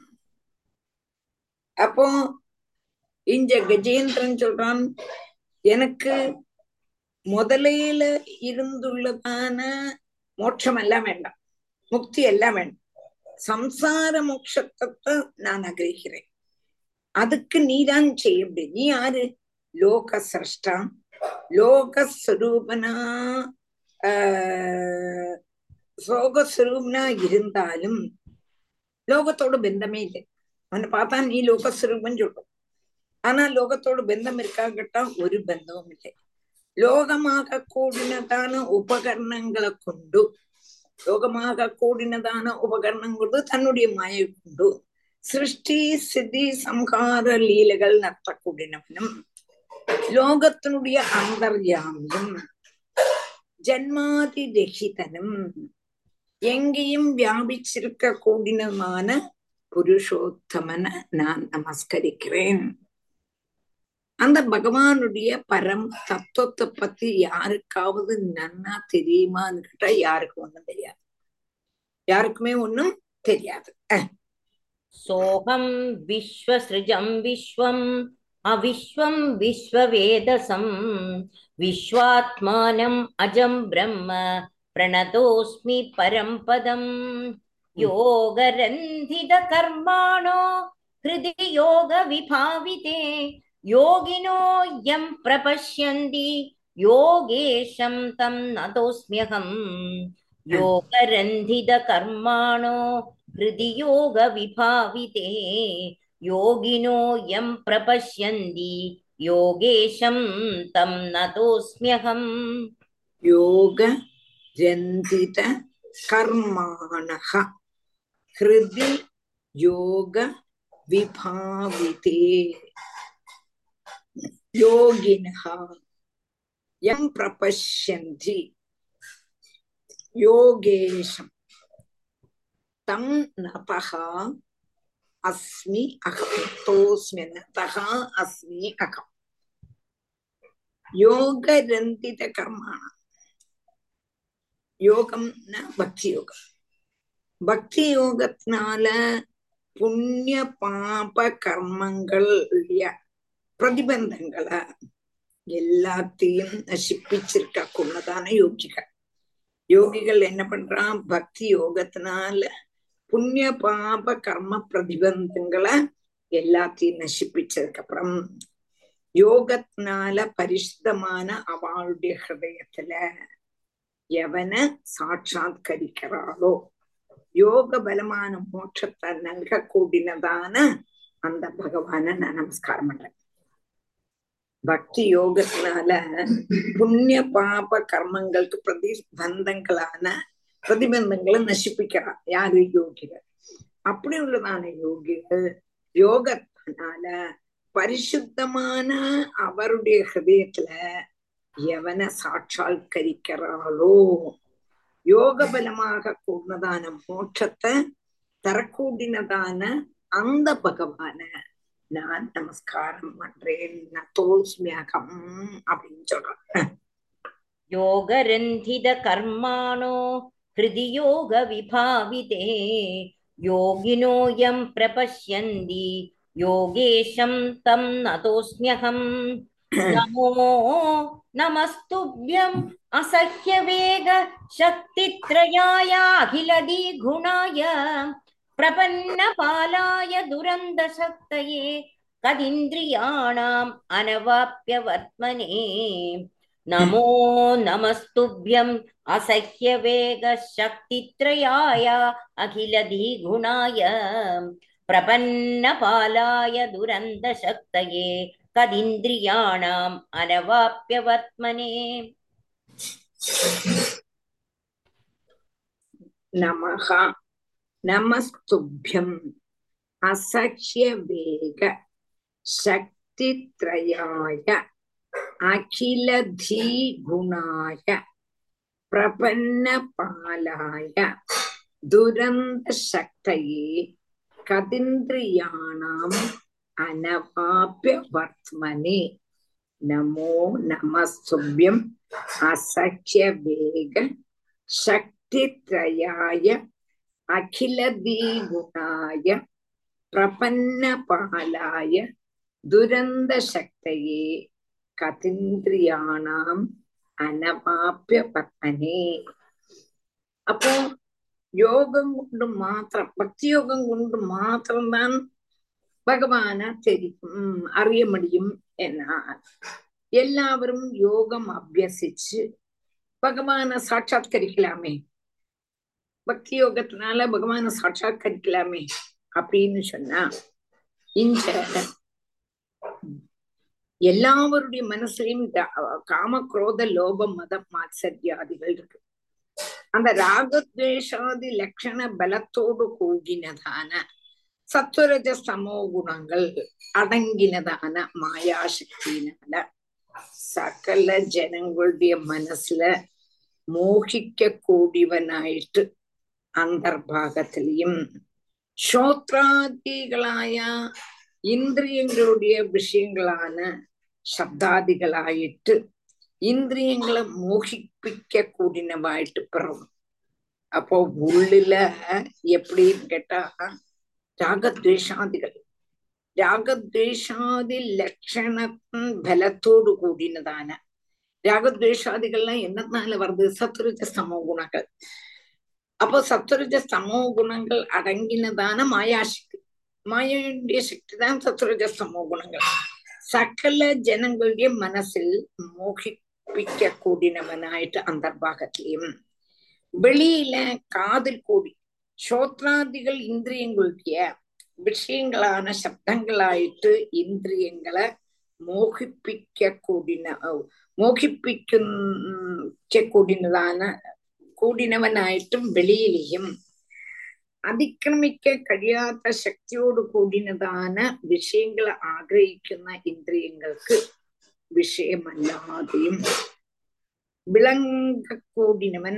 அப்போ இங்க கஜேந்திரன் சொல்றான் எனக்கு முதலையில இருந்துள்ளதான மோட்சம் எல்லாம் வேண்டாம் முக்தி எல்லாம் வேண்டாம் சம்சார மோட்சத்தை நான் ஆகிரகிக்கிறேன் அதுக்கு நீதான் செய்ய முடியும் நீ யாரு லோக சிரஷ்டா லோகஸ்வரூபனா ஆஹ் சோகஸ்வரூபனா இருந்தாலும் லோகத்தோட பந்தமே இல்லை அவனை பார்த்தா நீ லோகஸ்வரூபம் சொல்லும் ஆனா லோகத்தோட பந்தம் இருக்கா கேட்டா ஒரு பந்தமும் இல்லை லோகமாக கூடினதான உபகரணங்களை கொண்டு லோகமாக கூடினதான உபகரணம் கொண்டு தன்னுடைய மாயை கொண்டு സൃഷ്ടി സ്ഥിതി സംഹാര ലീലകൾ നടത്തക്കൂടിനവനും ലോകത്തിനുடைய അന്തർയാമിയും ജന്മാതിരഹിതനും எங்கேயும் வியாபிச்சிருக்க கூடினமான புருஷோத்தமனை நான் நமஸ்கரிக்கிறேன் அந்த பகவானுடைய பரம் தத்துவத்தை பத்தி யாருக்காவது நன்னா தெரியுமான்னு கேட்டா யாருக்கும் ஒண்ணும் தெரியாது யாருக்குமே ஒண்ணும் தெரியாது அஹ் सोऽहं विश्वसृजं विश्वम् अविश्वं विश्ववेदसं विश्वात्मानम् अजं ब्रह्म प्रणतोऽस्मि परं पदम् योगरन्धितकर्माणो हृदि योगविभाविते योगिनो यं प्रपश्यन्ति योगेशं तं नतोऽस्म्यहम् योगरन्धितकर्माणो हृदि योगविभाविते योगिनो यं प्रपश्यन्ति योगेशं तं नतोऽस्म्यहम् योग रन्धित कर्माणः हृदि योग विभाविते योगिनः यं प्रपश्यन्ति योगेशं तं नतः अस्मि अहं तोऽस्मि नतः अस्मि अहम् யோகரந்திதகர்மாணம் யோகம்னா பக்தி யோகம் பக்தி யோகத்தினால புண்ணிய பாப கர்மங்கள் பிரதிபந்தங்களை எல்லாத்தையும் நசிப்பிச்சிருக்க கொண்டதான யோகிகள் யோகிகள் என்ன பண்றான் பக்தி யோகத்தினால புண்ணிய பாப கர்ம பிரதிபந்தங்களை எல்லாத்தையும் நசிப்பிச்சதுக்கு அப்புறம் யோகத்தினால பரிசுத்தமான அவளுடைய ஹிருதயத்துல எவனை சாட்சாத்கரிக்கிறாளோ யோக பலமான மோட்சத்தை நல்க கூடினதான அந்த பகவான நான் நமஸ்காரம் பண்றேன் பக்தி யோகத்தினால புண்ணிய பாப கர்மங்களுக்கு பிரதிபந்தங்களான பிரதிபந்தங்களை நசிப்பிக்கிறா யாரு யோகிகள் அப்படி உள்ளதான யோகிகள் யோகத்தினால பரிசுத்தமான அவருடைய ஹிருதயத்துல எவனை சாட்சாத்கரிக்கிறாளோ யோக பலமாக கூடதான மோட்சத்தை தரக்கூடினதான அந்த பகவான நான் நமஸ்காரம் பண்றேன் நத்தோஸ்மியகம் அப்படின்னு சொல்றேன் योगरन्धितकर्माणो हृदि योगविभाविते योगिनो यं प्रपश्यन्ति योगेशं तं नतोऽस्म्यहम् नमो नमस्तुभ्यम् असह्यवेग शक्तित्रयाय अखिलदिगुणाय प्रपन्नपालाय दुरन्दशक्तये कदिन्द्रियाणाम् अनवाप्यवर्त्मने नमो नमस्तुभ्यम् असह्यवेगशक्तित्रयाय अखिलधिगुणाय प्रपन्नपालाय दुरन्दशक्तये कदिन्द्रियाणाम् अनवाप्यवर्त्मने நமஹ நமஸ்துभ्यम् असह्यवेग शक्तित्रयाय अखिलधीगुणाय प्रपन्नपालाय दुरन्तशक्तये कदिन्द्रियाणाम् अनवाप्यवर्त्मने नमो नमस्तुभ्यम् असह्यवेग शक्तित्रयाय अखिलदीगुणाय प्रपन्नपालाय दुरन्दशक्तये கதிந்திரியானாம் அனவாப்பிய பத்மனே அப்போ யோகம் கொண்டு மாத்திரம் பக்தி யோகம் கொண்டு மாத்திரம்தான் பகவான தெரியும் அறிய முடியும் എന്നാൽ എല്ലാവരും യോഗം അഭ്യസിച്ച് ഭഗവാനെ സാക്ഷാത്കരിക്കലാമേ பக்தி யோகத்தினால பகவானை சாட்சாத்கரிக்கலாமே அப்படின்னு சொன்னா இந்த எல்லாவருடைய மனசுலயும் காம குரோத லோபம் மதம் மாத்சரியாதிகள் இருக்கு அந்த ராகத்வேஷாதி லட்சண பலத்தோடு கூடினதான சத்வரஜ சமோ குணங்கள் அடங்கினதான மாயாசக்தியினால சகல ஜனங்களுடைய மனசுல மோகிக்க கூடியவனாயிட்டு അന്തർഭാഗത്തിലെയും ശ്രോത്രാദികളായ ഇന്ദ്രിയങ്ങളുടെ വിഷയങ്ങളാണ് ശബ്ദാദികളായിട്ട് ഇന്ദ്രിയങ്ങളെ മോഹിപ്പിക്ക കൂടിനവായിട്ട് പിറന്നു அப்போ உள்ளில எப்படின்னு கேட்டா ராகத்வேஷாதிகள் ராகத்வேஷாதி லட்சண பலத்தோடு கூடினதான ராகத்வேஷாதிகள்லாம் என்னத்தினால வருது சத்துருஜ சமோ குணங்கள் அப்போ சத்வரஜ சமோ குணங்கள் அடங்கினதான மாயாசக்தி மாயனுடைய சக்தி தான் சத்வரஜ சமோ குணங்கள் சகல ஜனங்களுடைய மனசில் மோகிப்பிக்க கூடினவனாயிட்டு அந்தர்பாகத்திலையும் வெளியில காதில் கூடி ஸ்ரோத்ராதிகள் இந்திரியங்களுடைய விஷயங்களான சப்தங்களாயிட்டு இந்திரியங்களை மோகிப்பிக்க கூடின மோகிப்பிக்க கூடினதான കൂടിനവനായിട്ടും വെളിയിലെയും അതിക്രമിക്ക കഴിയാത്ത ശക്തിയോട് കൂടിനതാണ് വിഷയങ്ങളെ ആഗ്രഹിക്കുന്ന ഇന്ദ്രിയങ്ങൾക്ക് വിഷയമല്ലാതെയും വിളങ്കക്കൂടിനവൻ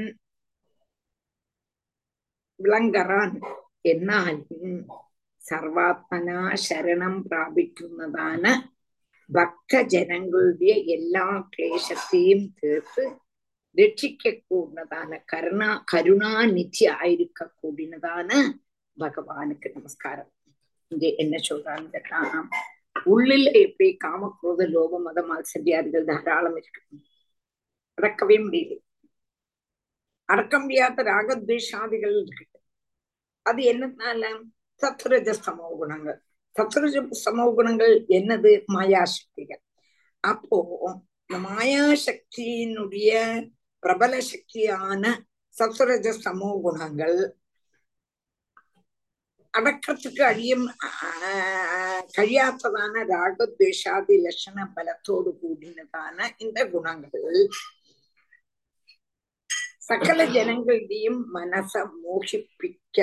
വിളങ്കറാൻ എന്നാലും സർവാത്മന ശരണം പ്രാപിക്കുന്നതാണ് ഭക്തജനങ്ങളുടെ എല്ലാ ക്ലേശത്തെയും തീർത്ത് രക്ഷിക്കൂടുന്നതാണ് കരുണ கருணாநிதி ஆயிருக்க கூடினதான பகவானுக்கு நமஸ்காரம் இங்கே என்ன சொல்றான்னு கேட்டா உள்ளில் எப்படி காமக்ரோத லோப மத மால்சரியாதிகள் தாராளம் இருக்கு அடக்கவே முடியல அடக்க முடியாத ராகத்வேஷாதிகள் இருக்கு அது என்னதுனால சத்ரஜ சமோ குணங்கள் சத்ரஜ சமோ குணங்கள் என்னது மாயாசக்திகள் அப்போ இந்த மாயாசக்தியினுடைய பிரபல சக்தியான சத்வரஜ சமோ குணங்கள் அடக்கத்துக்கு அழியும் കഴിയാത്തதான രാഗദ്വേഷാദി ലക്ഷണ ബലത്തോടു കൂടിനതാണ് இந்த குணங்கள் സകല ജനങ്ങളുടെയും മനസ്സ മോഹിപ്പിക്ക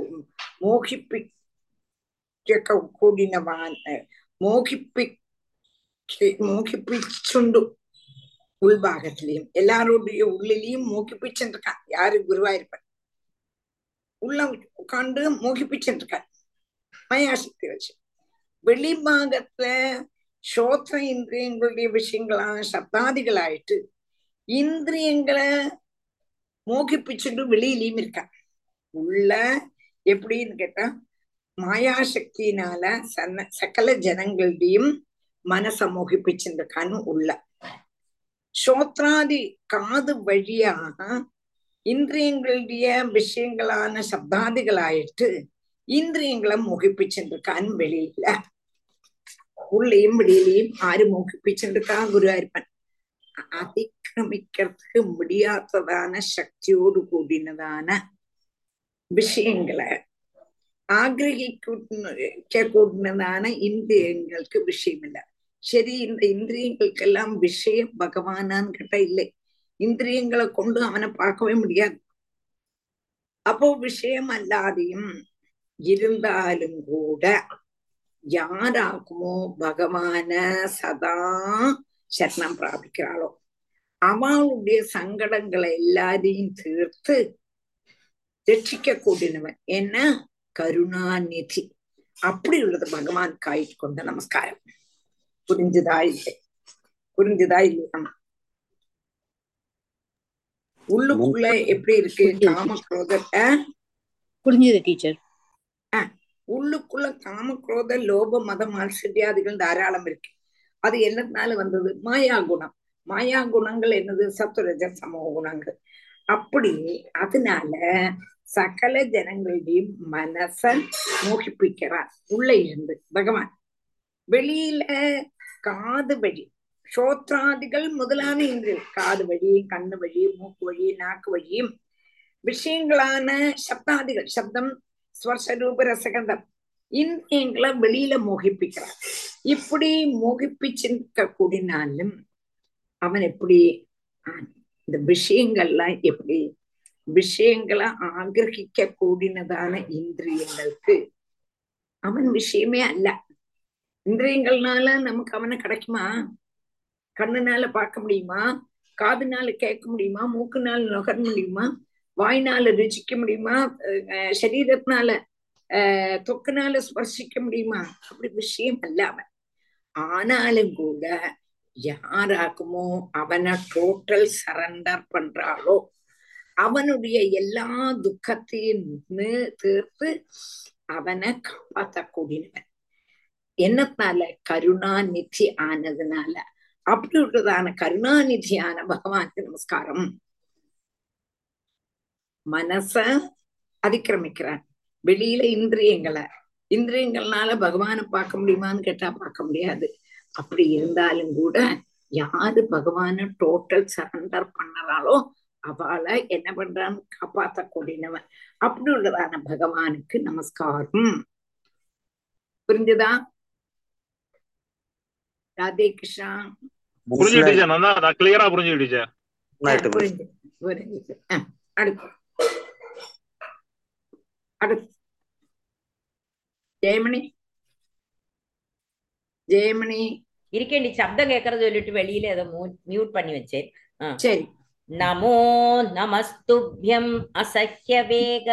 മോഹിപ്പിക്ക കൂടിനവാൻ മോഹിപ്പി മോഹിപ്പിച്ചുണ്ടു உள்பாகத்திலையும் எல்லாருடைய உள்ளிலையும் மோகிப்பிச்சுட்டு இருக்கான் யாரு குருவாயிருப்பன் உள்ள உட்காந்து மோகிப்பிச்சுட்டு இருக்கான் மயாசக்தி வச்சு வெளிபாகத்துல ஸ்ரோத்ர இந்திரியங்களுடைய விஷயங்களான சப்தாதிகளாயிட்டு இந்திரியங்களை மோகிப்பிச்சுட்டு வெளியிலையும் இருக்கான் உள்ள எப்படின்னு கேட்டா மாயாசக்தியினால சன்ன சகல ஜனங்களுடையும் மனச மோகிப்பிச்சுட்டு இருக்கான்னு உள்ள ஸ்ரோத்ராதி காது வழியாக இந்திரியங்களுடைய விஷயங்களான சப்தாதிகளாயிட்டு இந்திரியங்களை மோகிப்பிச்சுருக்கான் வெளியில உள்ளேயும் வெளியிலையும் ஆறு மோகிப்பிச்சுருக்கா குருவாயிருப்பன் அதிக்கிரமிக்கிறதுக்கு முடியாததான சக்தியோடு கூடினதான விஷயங்களை ஆகிரகிக்க கூடினதான இந்திரியங்களுக்கு விஷயம் இல்லை சரி இந்த இந்திரியங்களுக்கெல்லாம் விஷயம் பகவானான்னு கேட்டா இல்லை இந்திரியங்களை கொண்டு அவனை பார்க்கவே முடியாது அப்போ விஷயம் அல்லாதையும் இருந்தாலும் கூட யாராக்குமோ பகவான சதா சரணம் பிராபிக்கிறாளோ அவளுடைய சங்கடங்களை எல்லாரையும் தீர்த்து ரட்சிக்க கூடினவன் என்ன கருணாநிதி அப்படி உள்ளது பகவான் காய்ச்சி கொண்ட நமஸ்காரம் புரிஞ்சுதா இல்லை புரிஞ்சுதா இல்லையா உள்ளுக்குள்ள எப்படி இருக்கு காமக்ரோதத்தை புரிஞ்சுது டீச்சர் உள்ளுக்குள்ள காமக்ரோத லோப மத மால்சரியாதிகள் தாராளம் இருக்கு அது என்னதுனால வந்தது மாயா குணம் மாயா குணங்கள் என்னது சத்துரஜ சமோ குணங்கள் அப்படி அதனால சகல ஜனங்களுடையும் மனச மோகிப்பிக்கிறார் உள்ள இருந்து பகவான் வெளியில காது வழி ஸ்ரோத்ராதிகள் முதலான இந்திரியல் காது வழி கண்ணு வழி மூக்கு வழி நாக்கு வழியும் விஷயங்களான சப்தாதிகள் சப்தம் ஸ்வர்ஷரூப ரசகந்தம் இந்திரியங்களை வெளியில மோகிப்பிக்கிறான் இப்படி மோகிப்பிச்சிருக்க கூடினாலும் அவன் எப்படி இந்த விஷயங்கள்லாம் எப்படி விஷயங்களை ஆகிரகிக்க கூடினதான இந்திரியங்களுக்கு அவன் விஷயமே அல்ல இந்திரியங்கள்னால நமக்கு அவனை கிடைக்குமா கண்ணுனால பார்க்க முடியுமா காதுனால கேட்க முடியுமா மூக்குனால நுகர முடியுமா வாய்னால ருச்சிக்க முடியுமா சரீரத்தினால ஆஹ் தொக்குனால ஸ்பர்சிக்க முடியுமா அப்படி விஷயம் அல்ல அவன் ஆனாலும் கூட யாராக்குமோ அவனை டோட்டல் சரண்டர் பண்றாளோ அவனுடைய எல்லா துக்கத்தையும் தீர்த்து அவனை காப்பாற்றக்கூடியவன் என்னத்தால கருணாநிதி ஆனதுனால அப்படி உள்ளதான கருணாநிதியான பகவானுக்கு நமஸ்காரம் மனச அதிக்கிரமிக்கிறான் வெளியில இந்திரியங்களை இந்திரியங்கள்னால பகவானை பார்க்க முடியுமான்னு கேட்டா பார்க்க முடியாது அப்படி இருந்தாலும் கூட யாரு பகவான டோட்டல் சரண்டர் பண்ணறாளோ அவளை என்ன பண்றான்னு காப்பாத்தக்கூடியவன் அப்படி உள்ளதான பகவானுக்கு நமஸ்காரம் புரிஞ்சுதா ராதே கிருஷ்ணா புரிஞ்சு മനസ്സിലായി டீச்சர் நல்லா நான் கிளியரா புரிஞ்சு டீச்சர் നന്നായിട്ട് മനസ്സിലായി. புரிஞ்சு புரிஞ்சு ஆ, அடுத்து அடுத்து ஜெயமணி ஜெயமணி இருக்கேன்டி சப்தம் கேட்கறது சொல்லிட்டு வெளியில ஏதோ மியூட் பண்ணி வச்சேன் சரி नमो नमस्तुभ्यम् असह्यवेग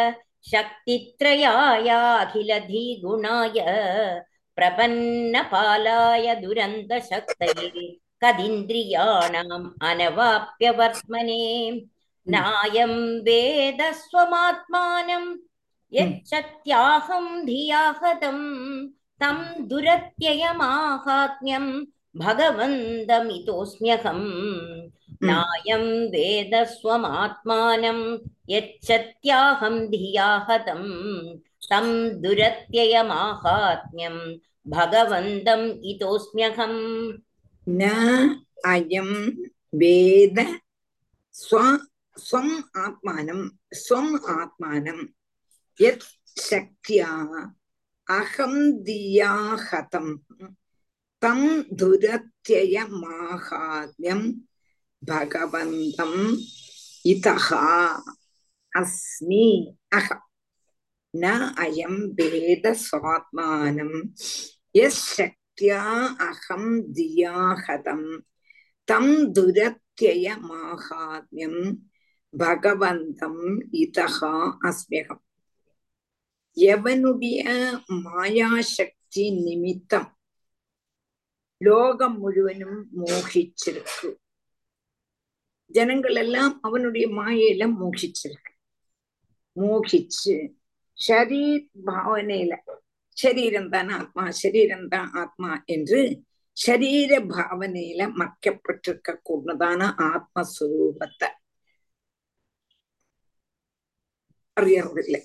शक्तित्रयायाखिलधिगुणाय प्रपन्नपालाय दुरन्तशक्तये कदिन्द्रियाणाम् अनवाप्यवर्त्मने नायं वेद स्वमात्मानम् यच्चत्याहं धिया हतं तं दुरत्ययमाहात्म्यं भगवन्तमितोऽस्म्यहम् नायं वेद स्वमात्मानं यच्छत्याहं धिया हतं तं दुरत्ययमाहात्म्यं भगवन्तम् इतोऽस्म्यहम् न अयं वेद स्व स्वम् आत्मानं स्वम् आत्मानं यत् शक्त्या अहं दिया हतं तं दुरत्ययमाहात्म्यं भगवन्तम् इतः अस्मि अहम् न अयं वेद स्वात्मानं यशक्त्या अहं धिया हतं तं दुरत्ययमाहात्म्यं பகவந்தம் இதகா அஸ்மியகம் எவனுடைய மாயாசக்தி நிமித்தம் லோகம் முழுவதும் மோகிச்சிருக்கு ஜனங்கள் எல்லாம் அவனுடைய மாயையில மோகிச்சிருக்கு மோகிச்சு ஷரீர் பாவனையில சரீரம் தான் ஆத்மா சரீரம் தான் ஆத்மா என்று சரீர பாவனையில மறைக்கப்பட்டிருக்க கூடதான ஆத்மஸ்வரூபத்தை അറിയറില്ല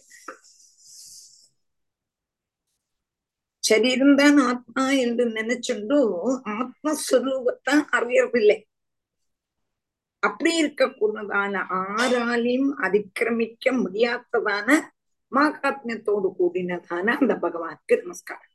ശരീരം ആത്മാ എന്ന് நினைச்சுண்டு ஆத்மஸ்வரூபத்தை அறியறதில்லை அப்படி இருக்கக்கூடதான ஆராலையும் அதிக்கிரமிக்க முடியாததான மாகாத்மியத்தோடு கூடினதான அந்த பகவானுக்கு நமஸ்காரம்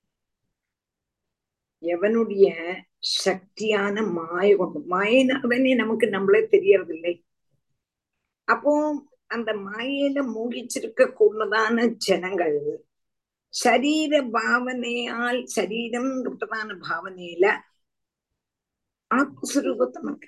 எவனுடைய சக்தியான மாய கொண்டு மாயினாதனே நமக்கு நம்மளே தெரியறதில்லை அப்போ அந்த மாயையில மூழ்கிச்சிருக்க கூடதான ஜனங்கள் சரீர பாவனையால் சரீரம் பிரதான பாவனையில ஆத்மஸ்வரூபத்தை மறக்க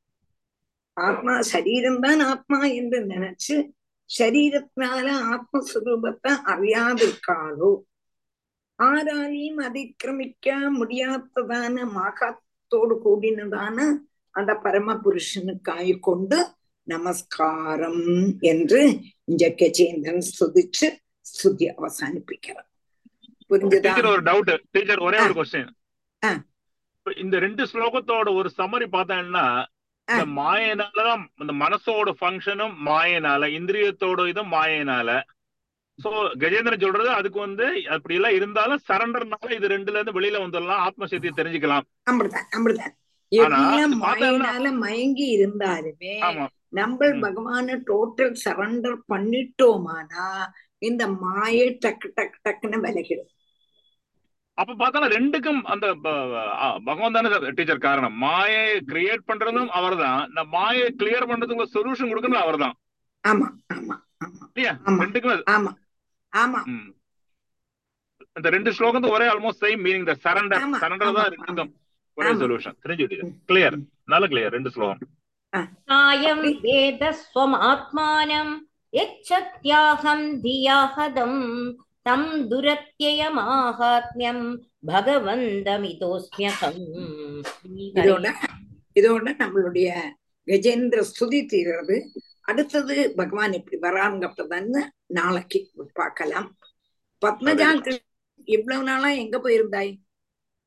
ஆத்மா சரீரம் தான் ஆத்மா என்று நினைச்சு சரீரத்தினால ஆத்மஸ்வரூபத்தை அறியாதிருக்காளோ ஆராலையும் அதிக்கிரமிக்க முடியாததான மாகாத்தோடு கூடினதான அந்த பரம புருஷனுக்காய் கொண்டு நமஸ்காரம் என்று இங்க கஜேந்திரன் ஸ்துதிச்சு ஸ்துதி அவசானிப்பிக்கிறார் புரிஞ்சுதா டீச்சர் ஒரு டவுட் டீச்சர் ஒரே ஒரு கொஸ்டின் ஆ. இந்த ரெண்டு ஸ்லோகத்தோட ஒரு சம்மரி பார்த்தேன்னா இந்த மாயனாலதான் இந்த மனசோட ஃபங்க்ஷனும் மாயனால இந்திரியத்தோட இதும் மாயனால சோ கஜேந்திரன் சொல்றது அதுக்கு வந்து அப்படி எல்லாம் இருந்தாலும் சரண்டர்னால இது ரெண்டுல இருந்து வெளியில வந்துடலாம் ஆத்மசக்தியை தெரிஞ்சுக்கலாம் அமிர்தான் அமிர்தான் ஆனா, எல்லாம் அது பார்த்தா மாயினால மயங்கி இருந்தாலுமே ஆமா நம்ம ம். பகவான டோட்டல் சரண்டர் பண்ணிட்டோமானா இந்த மாயை டக்கு டக்கு டக்குன்னு விலகிடும் அப்ப பார்த்தாலும் ரெண்டுக்கும் அந்த ப- அ, பகவான் தானே டீச்சர் காரணம் மாயை கிரியேட் பண்றதும் அவர்தான் இந்த மாயை கிளியர் பண்றதுக்கு சொல்யூஷன் கொடுக்கணும் அவர்தான் ஆமா ஆமா ஆமா இல்லையா ஆமா ரெண்டுக்கும் ஆமா ஆமா ம். இந்த ரெண்டு ஸ்லோகத்தும் ஒரே almost same meaning the surrender ஆமா, சரண்டர் ஆமா, தான் ரெண்டுக்கும் ஒரே ஆமா. சொல்யூஷன் தெரிஞ்சு கிளியர் நல்ல கிளியர் ரெண்டு ஸ்லோகம் नायं वेद स्वमात्मानं यच्छत्याहं धिया हदं तं दुरत्ययमाहात्म्यं भगवन्तमितोऽस्म्यहम् இதோட இதோட நம்மளுடைய கஜேந்திர ஸ்துதி தீர்றது அடுத்தது பகவான் எப்படி வராங்கப்பட்டதான்னு நாளைக்கு பார்க்கலாம் பத்மஜா சரி. கிருஷ்ண- இவ்வளவு நாளா எங்க போயிருந்தாய்